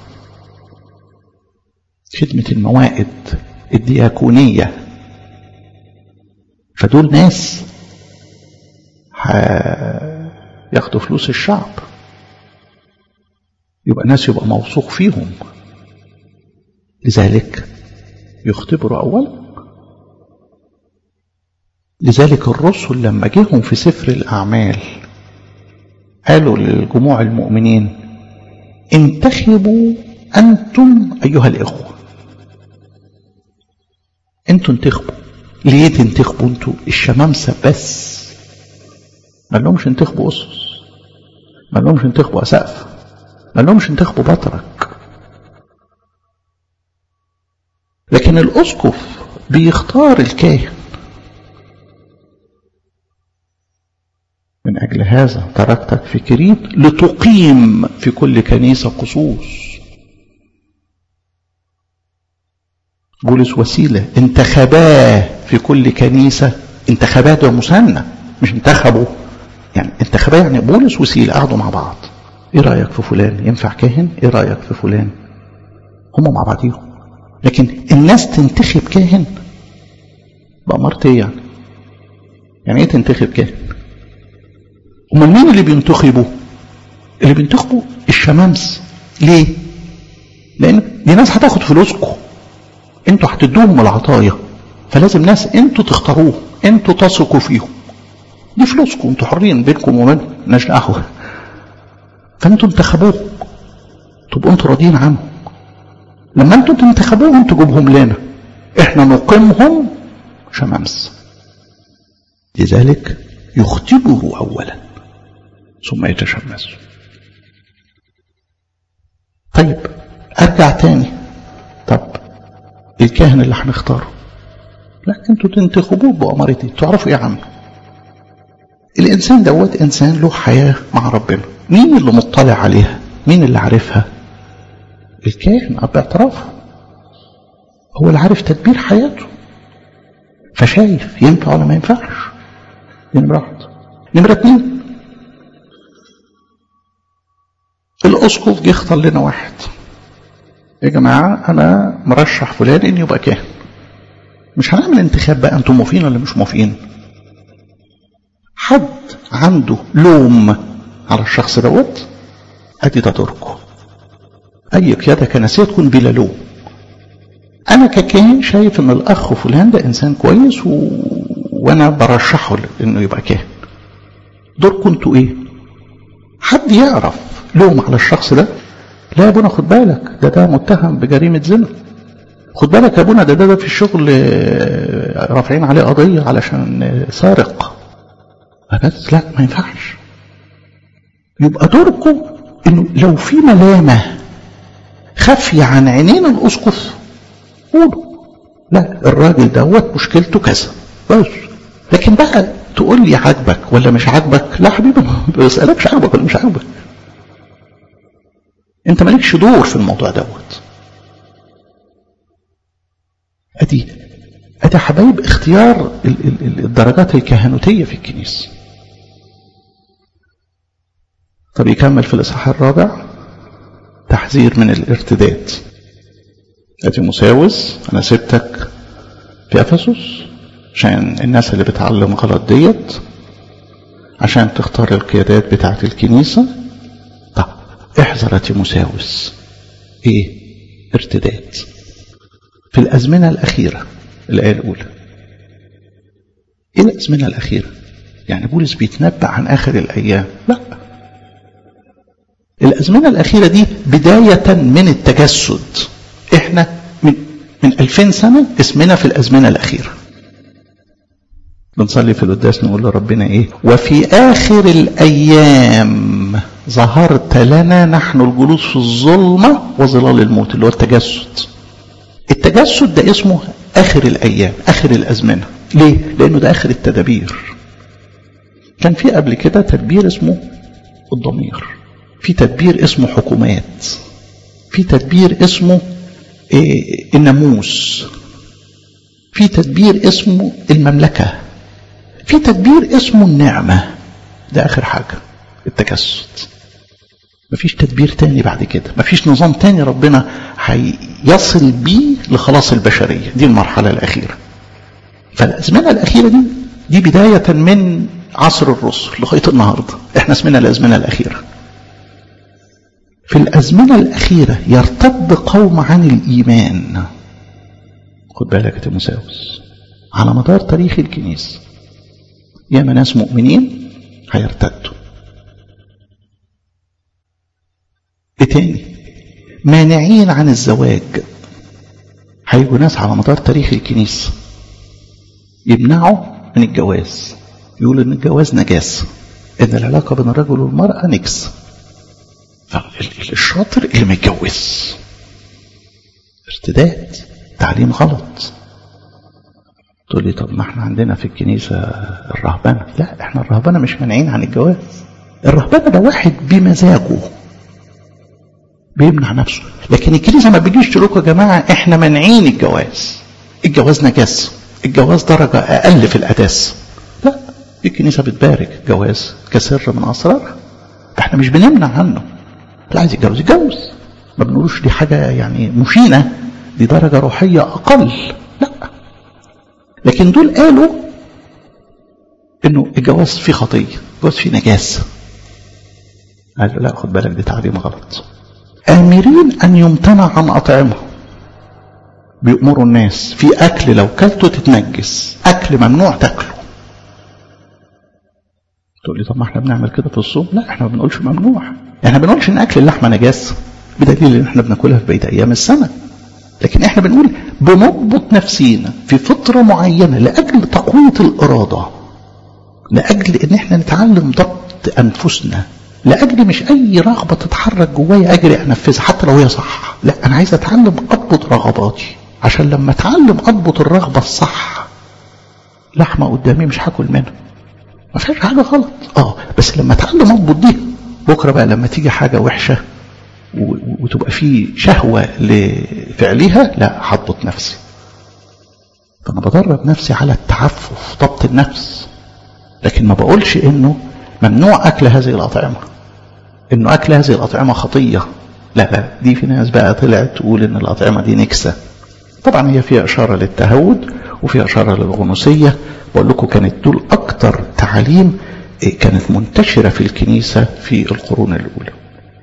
خدمة الموائد الدياكونية فدول ناس ياخدوا فلوس الشعب يبقى ناس يبقى موثوق فيهم لذلك يختبروا أولا لذلك الرسل لما جيهم في سفر الأعمال قالوا للجموع المؤمنين انتخبوا أنتم أيها الإخوة أنتم انتخبوا ليه تنتخبوا أنتم الشمامسة بس ما لهمش انتخبوا أسس ما لهمش انتخبوا أسقف ما لهمش انتخبوا بطرك لكن الأسقف بيختار الكاهن من أجل هذا تركتك في كريت لتقيم في كل كنيسة قصوص بولس وسيلة انتخباه في كل كنيسة انتخباه ده مثنى مش انتخبوا يعني انتخباه يعني بولس وسيلة قعدوا مع بعض ايه رأيك في فلان ينفع كاهن ايه رأيك في فلان هم مع بعضيهم لكن الناس تنتخب كاهن بأمارة ايه يعني يعني ايه تنتخب كاهن امال مين اللي بينتخبوا اللي بينتخبوا الشمامس ليه لان دي ناس هتاخد فلوسكم انتوا هتدوهم العطايا فلازم ناس انتوا تختاروه انتوا تثقوا فيهم دي فلوسكم انتوا حرين بينكم وبين مالناش دعوه فانتوا انتخبوهم تبقوا انتوا راضيين عنهم لما انتوا تنتخبوهم تجيبهم لنا احنا نقيمهم شمامس لذلك يختبروا اولا ثم يتشمسوا طيب ارجع تاني طب الكاهن اللي هنختاره لا انتوا تنتخبوه بأمارتي تعرفوا ايه عنه الانسان دوت انسان له حياة مع ربنا مين اللي مطلع عليها مين اللي عارفها الكاهن اب اعترافه هو اللي عارف تدبير حياته فشايف ينفع ولا ما ينفعش دي نمرة واحد نمرة اتنين الاسقف جه اختار لنا واحد يا جماعة أنا مرشح فلان إن يبقى كاهن مش هنعمل انتخاب بقى أنتم موافقين ولا مش موافقين حد عنده لوم على الشخص دوت أدي ده دوركم أي قيادة كنسية تكون بلا لوم أنا ككاهن شايف إن الأخ فلان ده إنسان كويس و... وأنا برشحه إنه يبقى كاهن دوركم أنتوا إيه؟ حد يعرف لوم على الشخص ده لا يا ابونا خد بالك ده ده متهم بجريمة زنا خد بالك يا ابونا ده ده, ده في الشغل رافعين عليه قضية علشان سارق بس لا ما ينفعش يبقى دوركم انه لو في ملامة خفية عن عينين الاسقف قولوا لا الراجل دوت مشكلته كذا بس لكن بقى تقول لي عاجبك ولا مش عاجبك لا حبيبي ما بسألكش عاجبك ولا مش عاجبك انت مالكش دور في الموضوع دوت ادي ادي حبايب اختيار الدرجات الكهنوتيه في الكنيسه طب يكمل في الإصحاح الرابع تحذير من الارتداد ادي مساوس انا سبتك في افسس عشان الناس اللي بتعلم غلط ديت عشان تختار القيادات بتاعه الكنيسه طب احذر يا تيموساوس ايه ارتداد في الازمنه الاخيره الايه الاولى ايه الازمنه الاخيره يعني بولس بيتنبأ عن اخر الايام لا الازمنه الاخيره دي بدايه من التجسد احنا من من 2000 سنه اسمنا في الازمنه الاخيره بنصلي في القداس نقول لربنا ايه وفي اخر الايام ظهرت لنا نحن الجلوس في الظلمه وظلال الموت اللي هو التجسد التجسد ده اسمه اخر الايام اخر الازمنه ليه لانه ده اخر التدابير كان في قبل كده تدبير اسمه الضمير في تدبير اسمه حكومات في تدبير اسمه إيه الناموس في تدبير اسمه المملكة في تدبير اسمه النعمة ده آخر حاجة التجسد مفيش تدبير تاني بعد كده مفيش نظام تاني ربنا هيصل بيه لخلاص البشرية دي المرحلة الأخيرة فالأزمنة الأخيرة دي دي بداية من عصر الرسل لغاية النهاردة احنا اسمنا الأزمنة الأخيرة في الأزمنة الأخيرة يرتد قوم عن الإيمان خد بالك يا تيموساوس على مدار تاريخ الكنيسة ياما ناس مؤمنين هيرتدوا ايه تاني مانعين عن الزواج هيجوا ناس على مدار تاريخ الكنيسة يمنعوا من الجواز يقولوا ان الجواز نجاسة ان العلاقة بين الرجل والمرأة نجس فالشاطر اللي ما يتجوز ارتداد تعليم غلط تقول لي طب ما احنا عندنا في الكنيسة الرهبنة لا احنا الرهبنة مش مانعين عن الجواز الرهبنة ده واحد بمزاجه بيمنع نفسه لكن الكنيسة ما بيجيش تقول يا جماعة احنا مانعين الجواز الجواز نجاس الجواز درجة أقل في القداسة لا الكنيسة بتبارك الجواز كسر من أسرارها احنا مش بنمنع عنه اللي عايز يتجوز يتجوز ما بنقولوش دي حاجة يعني مشينة دي درجة روحية أقل لا لكن دول قالوا إنه الجواز فيه خطية الجواز فيه نجاسة قالوا لا خد بالك دي تعليم غلط آمرين أن يمتنع عن أطعمة بيأمروا الناس في أكل لو كلته تتنجس أكل ممنوع تاكله تقول لي طب ما احنا بنعمل كده في الصوم لا احنا ما بنقولش ممنوع احنا ما بنقولش ان اكل اللحمه نجاسه بدليل ان احنا بناكلها في بقيه ايام السنه لكن احنا بنقول بنضبط نفسينا في فتره معينه لاجل تقويه الاراده لاجل ان احنا نتعلم ضبط انفسنا لاجل مش اي رغبه تتحرك جوايا اجري انفذها حتى لو هي صح لا انا عايز اتعلم اضبط رغباتي عشان لما اتعلم اضبط الرغبه الصح لحمه قدامي مش هاكل منها ما فيهاش حاجه غلط اه بس لما اتعلم اضبط دي بكره بقى لما تيجي حاجه وحشه وتبقى في شهوه لفعلها لا هضبط نفسي فانا بدرب نفسي على التعفف ضبط النفس لكن ما بقولش انه ممنوع اكل هذه الاطعمه انه اكل هذه الاطعمه خطيه لا لا دي في ناس بقى طلعت تقول ان الاطعمه دي نكسه طبعا هي فيها اشاره للتهود وفيها اشاره للغنوصيه بقول لكم كانت دول اكتر تعاليم كانت منتشره في الكنيسه في القرون الاولى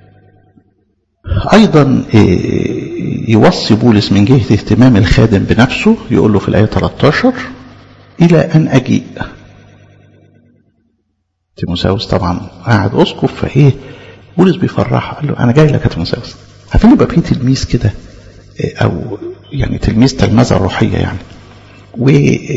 ايضا يوصي بولس من جهه اهتمام الخادم بنفسه يقول له في الايه 13 الى ان اجيء تيموساوس طبعا قاعد اسقف فايه بولس بيفرحه قال له انا جاي لك يا تيموساوس عارفين يبقى في تلميذ كده او يعني تلميذ تلمذه روحيه يعني و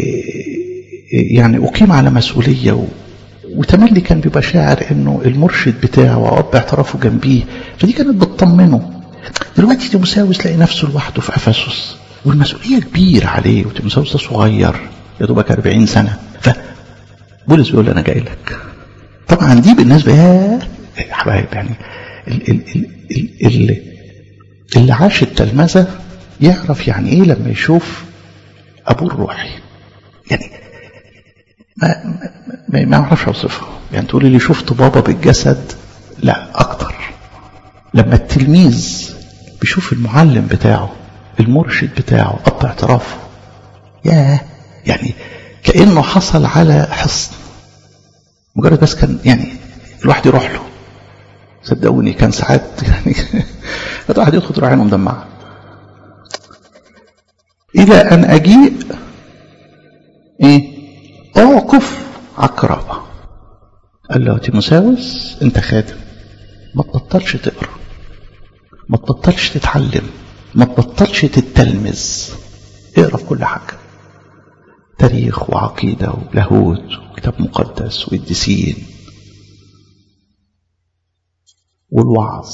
يعني اقيم على مسؤوليه و... وتملي كان بيبقى شاعر انه المرشد بتاعه واب اعترافه جنبيه فدي كانت بتطمنه دلوقتي تيموساوس تلاقي نفسه لوحده في افسس والمسؤوليه كبيره عليه وتيموساوس ده صغير يا دوبك 40 سنه فبولس بيقول انا جاي لك طبعا دي بالنسبه يا حبايب يعني ال ال ال ال اللي عاش التلمذه يعرف يعني ايه لما يشوف ابوه الروحي يعني ما ما ما اعرفش اوصفها يعني تقولي لي شفت بابا بالجسد لا أكتر لما التلميذ بيشوف المعلم بتاعه المرشد بتاعه قطع اعترافه ياه يعني كأنه حصل على حصن مجرد بس كان يعني الواحد يروح له صدقوني كان ساعات يعني الواحد يدخل تروح عينه مدمعه إلى أن أجيء إيه أوقف عقربة قال له تيموساوس أنت خادم ما تبطلش تقرا ما تبطلش تتعلم ما تبطلش تتلمذ اقرا في كل حاجه تاريخ وعقيده ولاهوت وكتاب مقدس والديسين والوعظ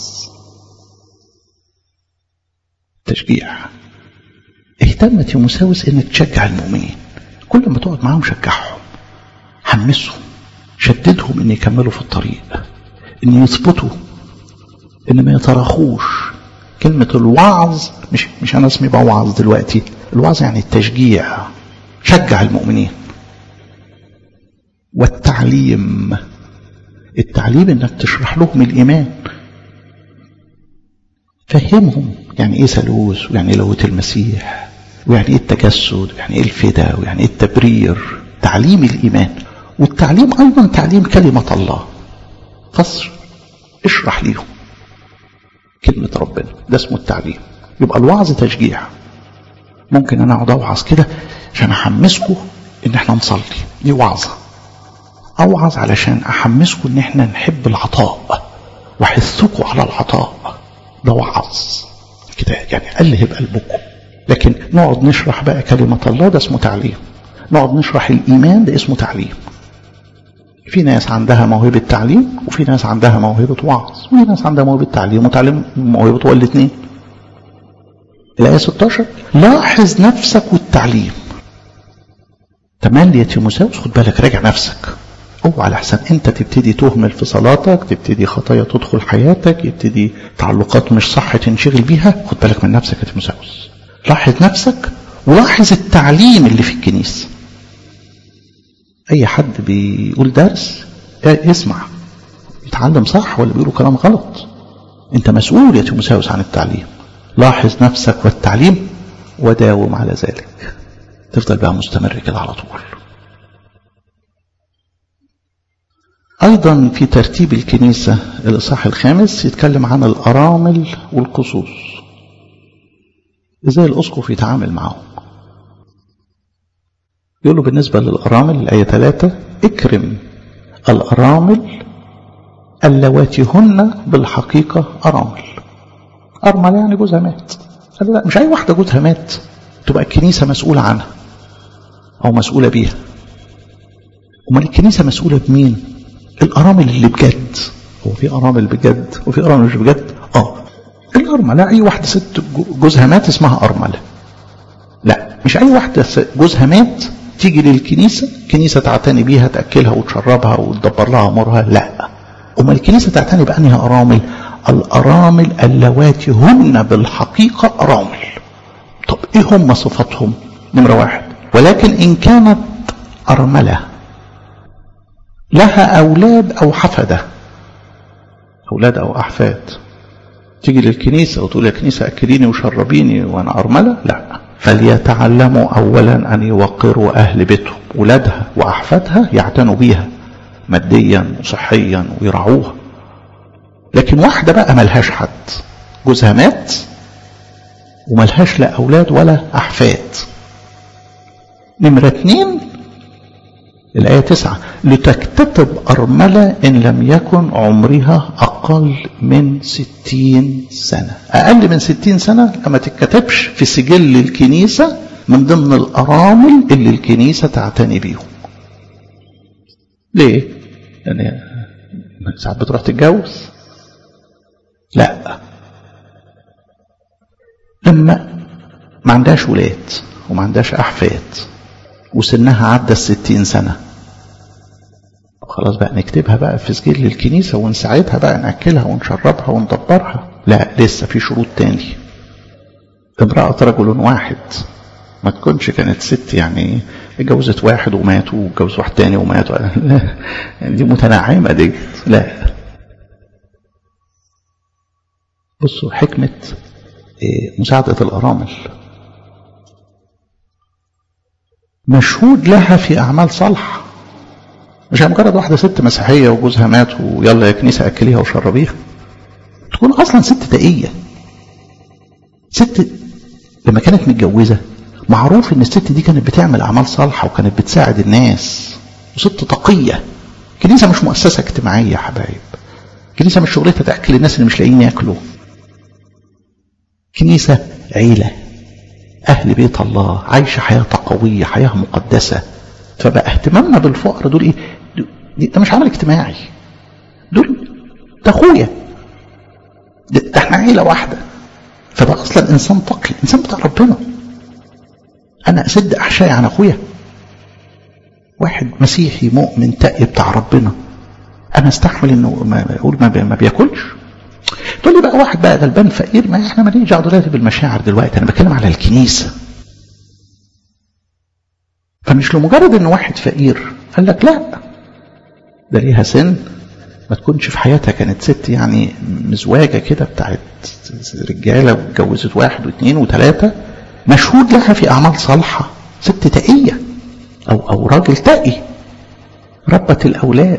تشجيع اهتم تيموساوس انك تشجع المؤمنين كل ما تقعد معاهم شجعهم حمسهم شددهم ان يكملوا في الطريق ان يثبتوا ان ما يتراخوش كلمة الوعظ مش مش انا اسمي بوعظ دلوقتي الوعظ يعني التشجيع شجع المؤمنين والتعليم التعليم انك تشرح لهم الايمان فهمهم يعني ايه ثالوث ويعني ايه لاهوت المسيح ويعني ايه التجسد ويعني ايه الفداء ويعني ايه التبرير تعليم الايمان والتعليم ايضا تعليم كلمه الله فصل اشرح ليهم كلمه ربنا ده اسمه التعليم يبقى الوعظ تشجيع ممكن انا اقعد اوعظ كده عشان احمسكم ان احنا نصلي دي وعظه اوعظ علشان احمسكم ان احنا نحب العطاء واحثكم على العطاء ده وعظ كده يعني الهب قلبكم لكن نقعد نشرح بقى كلمة الله ده اسمه تعليم نقعد نشرح الإيمان ده اسمه تعليم في ناس عندها موهبة تعليم وفي ناس عندها موهبة وعظ وفي ناس عندها موهبة تعليم وتعليم موهبة ولا الاثنين الآية 16 لاحظ نفسك والتعليم تملي يا تيموساوس خد بالك راجع نفسك اوعى على حساب انت تبتدي تهمل في صلاتك تبتدي خطايا تدخل حياتك يبتدي تعلقات مش صح تنشغل بيها خد بالك من نفسك يا تيموساوس لاحظ نفسك ولاحظ التعليم اللي في الكنيسة اي حد بيقول درس اسمع يتعلم صح ولا بيقولوا كلام غلط انت مسؤول يا تيموساوس عن التعليم لاحظ نفسك والتعليم وداوم على ذلك تفضل بقى مستمر كده على طول أيضا في ترتيب الكنيسة الإصحاح الخامس يتكلم عن الأرامل والقصوص إزاي الأسقف يتعامل معهم يقول له بالنسبة للأرامل الآية ثلاثة اكرم الأرامل اللواتي هن بالحقيقة أرامل أرمل يعني جوزها مات قال لا مش أي واحدة جوزها مات تبقى الكنيسة مسؤولة عنها أو مسؤولة بيها أمال الكنيسة مسؤولة بمين؟ الأرامل اللي بجد هو في أرامل بجد وفي أرامل مش بجد آه الأرملة أي واحدة ست جوزها مات اسمها أرملة لا مش أي واحدة جوزها مات تيجي للكنيسة كنيسة تعتني بيها تأكلها وتشربها وتدبر لها أمورها لا أمال الكنيسة تعتني بأنها أرامل الأرامل اللواتي هن بالحقيقة أرامل طب إيه هم صفاتهم نمرة واحد ولكن إن كانت أرملة لها أولاد أو حفدة أولاد أو أحفاد تيجي للكنيسة وتقول يا كنيسة أكليني وشربيني وأنا أرملة لا فليتعلموا أولا أن يوقروا أهل بيتهم ولادها وأحفادها يعتنوا بيها ماديا وصحيا ويرعوها لكن واحدة بقى ملهاش حد جوزها مات وملهاش لا أولاد ولا أحفاد نمرة اتنين الآية تسعة لتكتتب أرملة إن لم يكن عمرها أقل من ستين سنة أقل من ستين سنة لما تتكتبش في سجل الكنيسة من ضمن الأرامل اللي الكنيسة تعتني بيهم ليه؟ يعني ساعات بتروح تتجوز لا لما ما عندهاش ولاد وما عندهاش أحفاد وسنها عدى الستين سنة خلاص بقى نكتبها بقى في سجل الكنيسة ونساعدها بقى نأكلها ونشربها وندبرها لا لسه في شروط تاني امرأة رجل واحد ما تكونش كانت ست يعني اتجوزت واحد ومات واتجوز واحد تاني ومات لا يعني دي متنعمة دي لا بصوا حكمة مساعدة الأرامل مشهود لها في أعمال صالحة مش مجرد واحدة ست مسيحية وجوزها مات ويلا يا كنيسة أكليها وشربيها تكون أصلا ست دقية ست لما كانت متجوزة معروف إن الست دي كانت بتعمل أعمال صالحة وكانت بتساعد الناس وست تقية كنيسة مش مؤسسة اجتماعية يا حبايب كنيسة مش شغلتها تأكل الناس اللي مش لاقيين ياكلوا كنيسة عيلة أهل بيت الله عايشة حياة قوية حياة مقدسة فبقى اهتمامنا بالفقر دول ايه ده مش عمل اجتماعي دول ده اخويا ده, ده احنا عيله واحده فده اصلا انسان تقي انسان بتاع ربنا انا اسد احشائي عن اخويا واحد مسيحي مؤمن تقي بتاع ربنا انا استحمل انه ما اقول ما, ما بياكلش تقول لي بقى واحد بقى غلبان فقير ما احنا ماليش دعوه دلوقتي بالمشاعر دلوقتي انا بتكلم على الكنيسه فمش لمجرد ان واحد فقير قال لك لا ده ليها سن ما تكونش في حياتها كانت ست يعني مزواجة كده بتاعت رجالة واتجوزت واحد واثنين وثلاثة مشهود لها في أعمال صالحة ست تقية أو أو راجل تقي ربت الأولاد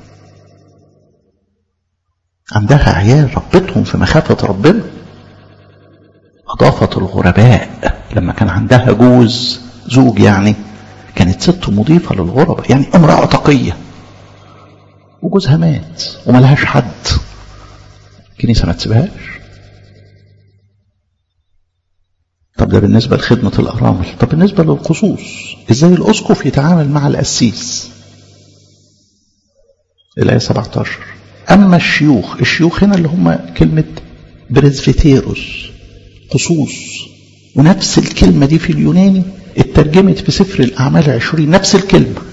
عندها عيال ربتهم في مخافة ربنا أضافت الغرباء لما كان عندها جوز زوج يعني كانت ست مضيفة للغرباء يعني امرأة تقية وجوزها مات وملهاش حد الكنيسة ما تسيبهاش طب ده بالنسبة لخدمة الأرامل طب بالنسبة للخصوص ازاي الأسقف يتعامل مع القسيس الآية 17 أما الشيوخ الشيوخ هنا اللي هم كلمة بريزفيتيروس خصوص ونفس الكلمة دي في اليوناني اترجمت في سفر الأعمال عشرين نفس الكلمة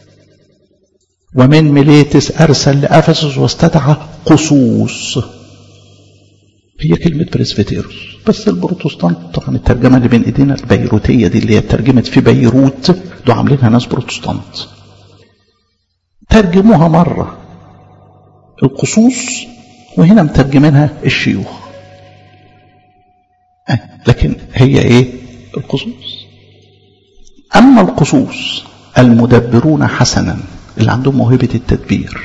ومن ميليتس أرسل لأفسس واستدعى قصوص هي كلمة بريسفيتيروس بس البروتستانت طبعا الترجمة اللي بين ايدينا البيروتية دي اللي هي اترجمت في بيروت دول عاملينها ناس بروتستانت ترجموها مرة القصوص وهنا مترجمينها الشيوخ أه لكن هي ايه القصوص أما القصوص المدبرون حسنا اللي عندهم موهبة التدبير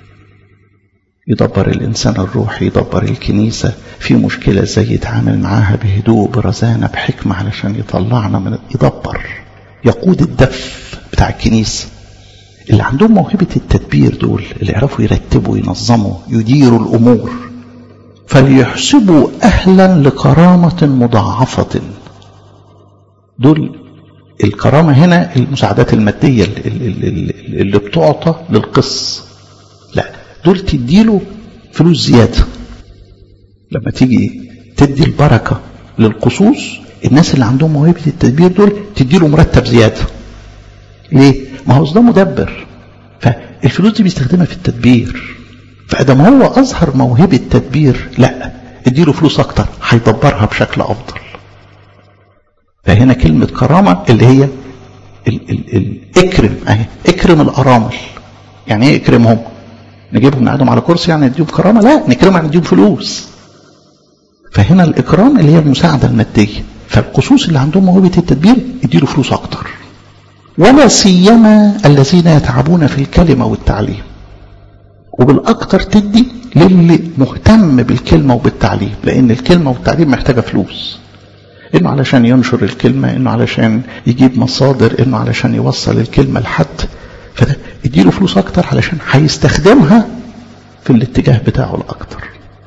يدبر الإنسان الروحي يدبر الكنيسة في مشكلة ازاي يتعامل معاها بهدوء برزانة بحكمة علشان يطلعنا من يدبر يقود الدف بتاع الكنيسة اللي عندهم موهبة التدبير دول اللي يعرفوا يرتبوا ينظموا يديروا الأمور فليحسبوا أهلا لكرامة مضاعفة دول الكرامة هنا المساعدات المادية اللي بتعطى للقس لا دول تديله فلوس زيادة لما تيجي تدي البركة للقصوص الناس اللي عندهم موهبة التدبير دول تديله مرتب زيادة ليه؟ ما هو ده مدبر فالفلوس دي بيستخدمها في التدبير فأدام هو أظهر موهبة تدبير لا اديله فلوس أكتر هيدبرها بشكل أفضل فهنا كلمة كرامة اللي هي ال ال ال اكرم اهي اكرم الارامل يعني ايه اكرمهم نجيبهم نقعدهم على كرسي يعني نديهم كرامة لا نكرمهم يعني نديهم فلوس فهنا الاكرام اللي هي المساعدة المادية فالقصوص اللي عندهم موهبة التدبير يديله فلوس اكتر ولا سيما الذين يتعبون في الكلمة والتعليم وبالاكتر تدي للي مهتم بالكلمة وبالتعليم لان الكلمة والتعليم محتاجة فلوس انه علشان ينشر الكلمة انه علشان يجيب مصادر انه علشان يوصل الكلمة لحد فده اديله فلوس اكتر علشان هيستخدمها في الاتجاه بتاعه الاكتر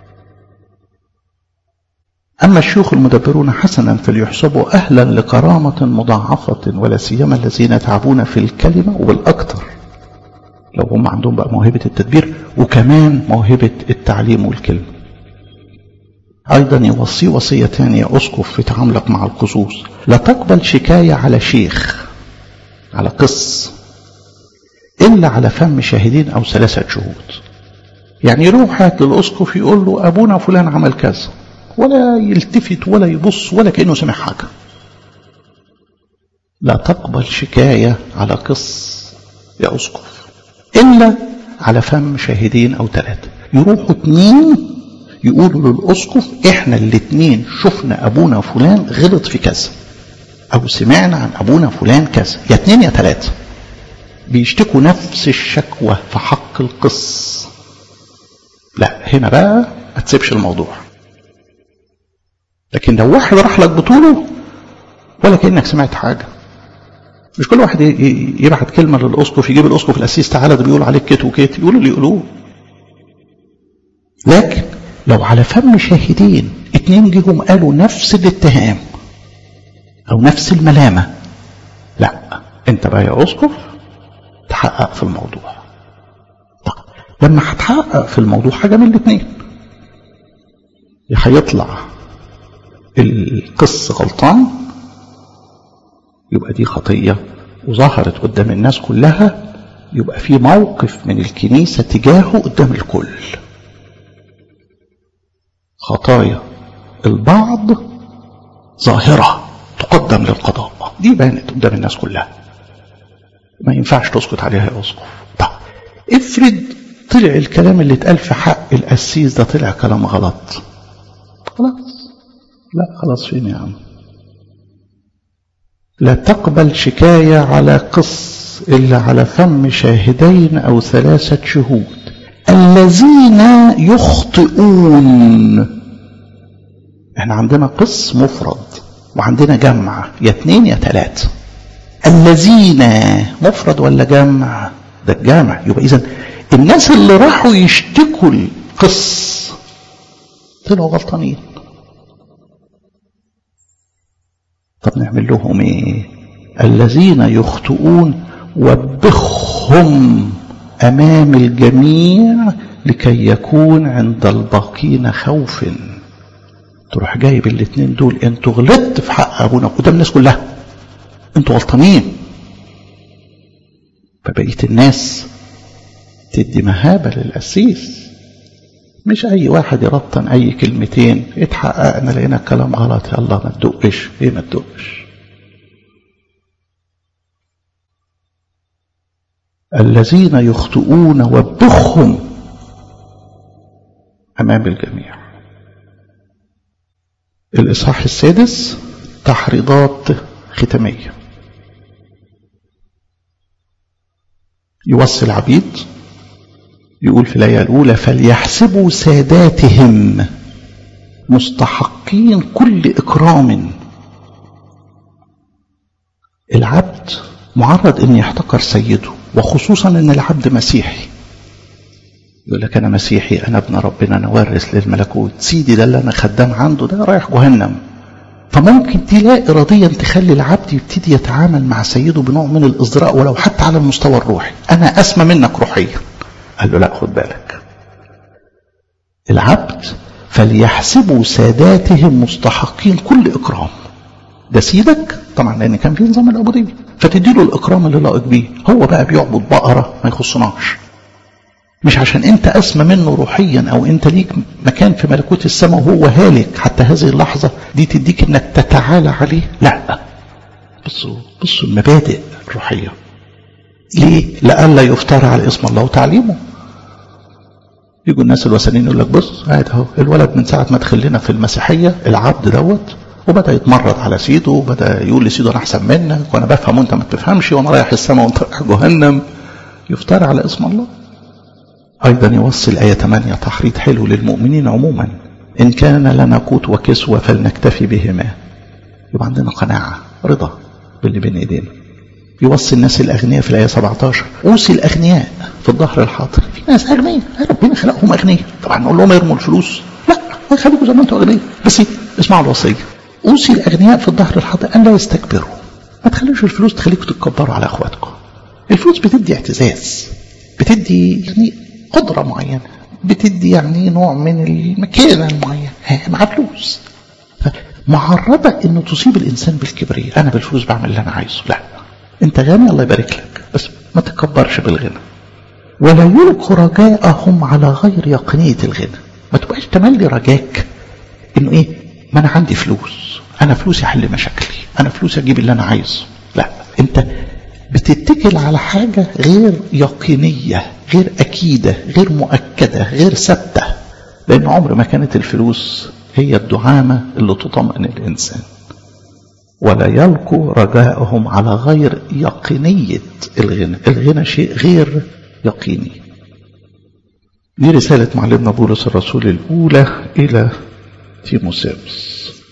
اما الشيوخ المدبرون حسنا فليحسبوا اهلا لكرامة مضاعفة ولا سيما الذين يتعبون في الكلمة وبالاكتر لو هم عندهم بقى موهبة التدبير وكمان موهبة التعليم والكلمة أيضا يوصي وصية ثانية أسقف في تعاملك مع الخصوص لا تقبل شكاية على شيخ على قس إلا على فم شاهدين أو ثلاثة شهود يعني يروح هات للأسقف يقول له أبونا فلان عمل كذا ولا يلتفت ولا يبص ولا كأنه سمع حاجة لا تقبل شكاية على قس يا أسقف إلا على فم شاهدين أو ثلاثة يروحوا اثنين يقولوا للأسقف احنا الاتنين شفنا أبونا فلان غلط في كذا أو سمعنا عن أبونا فلان كذا يا اتنين يا تلاتة بيشتكوا نفس الشكوى في حق القس لا هنا بقى ما تسيبش الموضوع لكن لو واحد راح لك بطوله ولا كأنك سمعت حاجة مش كل واحد يبعت كلمة للأسقف يجيب الأسقف الأسيس تعالى ده بيقول عليك كت وكت يقولوا اللي يقولوه لكن لو على فم شاهدين اتنين جيهم قالوا نفس الاتهام أو نفس الملامة لا أنت بقى يا أسقف تحقق في الموضوع طيب لما هتحقق في الموضوع حاجة من الاتنين يا هيطلع القس غلطان يبقى دي خطية وظهرت قدام الناس كلها يبقى في موقف من الكنيسة تجاهه قدام الكل خطايا البعض ظاهرة تقدم للقضاء دي بانت قدام الناس كلها ما ينفعش تسكت عليها يا اسقف طب افرض طلع الكلام اللي اتقال في حق القسيس ده طلع كلام غلط خلاص لا خلاص فين يا عم لا تقبل شكاية على قص إلا على فم شاهدين أو ثلاثة شهود الذين يخطئون احنا عندنا قص مفرد وعندنا جمع يا اتنين يا تلاتة الذين مفرد ولا جمع ده الجمع يبقى اذا الناس اللي راحوا يشتكوا القص طلعوا غلطانين طب نعمل لهم ايه الذين يخطئون وبخهم امام الجميع لكي يكون عند الباقين خوف تروح جايب الاثنين دول انتوا غلطت في حق ابونا قدام الناس كلها انتوا غلطانين فبقيت الناس تدي مهابه للقسيس مش اي واحد يرطن اي كلمتين اتحققنا لقينا الكلام غلط يلا ما تدقش ايه ما تدقش الذين يخطئون وبخهم امام الجميع الاصحاح السادس تحريضات ختاميه يوصي العبيد يقول في الآية الأولى فليحسبوا ساداتهم مستحقين كل إكرام العبد معرض أن يحتقر سيده وخصوصا أن العبد مسيحي يقول لك أنا مسيحي أنا ابن ربنا أنا وارث للملكوت سيدي ده اللي أنا خدام عنده ده رايح جهنم فممكن دي لا إراديا تخلي العبد يبتدي يتعامل مع سيده بنوع من الإصدراء ولو حتى على المستوى الروحي أنا أسمى منك روحيا قال له لا خد بالك العبد فليحسبوا ساداتهم مستحقين كل إكرام ده سيدك طبعا لأن كان في نظام العبودية فتدي له الإكرام اللي لائق بيه هو بقى بيعبد بقرة ما يخصناش مش عشان انت اسمى منه روحيا او انت ليك مكان في ملكوت السماء وهو هالك حتى هذه اللحظة دي تديك انك تتعالى عليه لا بصوا بصوا المبادئ الروحية ليه لئلا يفترى على اسم الله وتعليمه يجوا الناس الوثنيين يقول لك بص قاعد اهو الولد من ساعة ما دخلنا في المسيحية العبد دوت وبدأ يتمرد على سيده وبدأ يقول لسيده أنا أحسن منك وأنا بفهم وأنت ما بتفهمش وأنا رايح السماء وأنت رايح جهنم يفترى على اسم الله أيضا يوصي الآية 8 تحريض حلو للمؤمنين عموما إن كان لنا قوت وكسوة فلنكتفي بهما يبقى عندنا قناعة رضا باللي بين إيدينا يوصي الناس الأغنياء في الآية 17 أوصي الأغنياء في الظهر الحاضر في ناس أغنياء ربنا خلقهم أغنياء طبعا نقول لهم يرموا الفلوس لا خليكم زي ما أنتم أغنياء بس اسمعوا الوصية أوصي الأغنياء في الظهر الحاضر أن لا يستكبروا ما تخلوش الفلوس تخليكم تتكبروا على أخواتكم الفلوس بتدي اعتزاز بتدي يعني قدرة معينة بتدي يعني نوع من المكانة المعينة مع فلوس معرضة انه تصيب الانسان بالكبرياء انا بالفلوس بعمل اللي انا عايزه لا انت غني الله يبارك لك بس ما تكبرش بالغنى ولا يلقوا رجاءهم على غير يقينية الغنى ما تبقاش تملي رجاك انه ايه ما انا عندي فلوس انا فلوسي احل مشاكلي انا فلوسي اجيب اللي انا عايزه لا انت بتتكل على حاجة غير يقينية غير أكيدة غير مؤكدة غير ثابتة لأن عمر ما كانت الفلوس هي الدعامة اللي تطمئن الإنسان ولا يلقوا رجاءهم على غير يقينية الغنى الغنى شيء غير يقيني دي رسالة معلمنا بولس الرسول الأولى إلى تيموساوس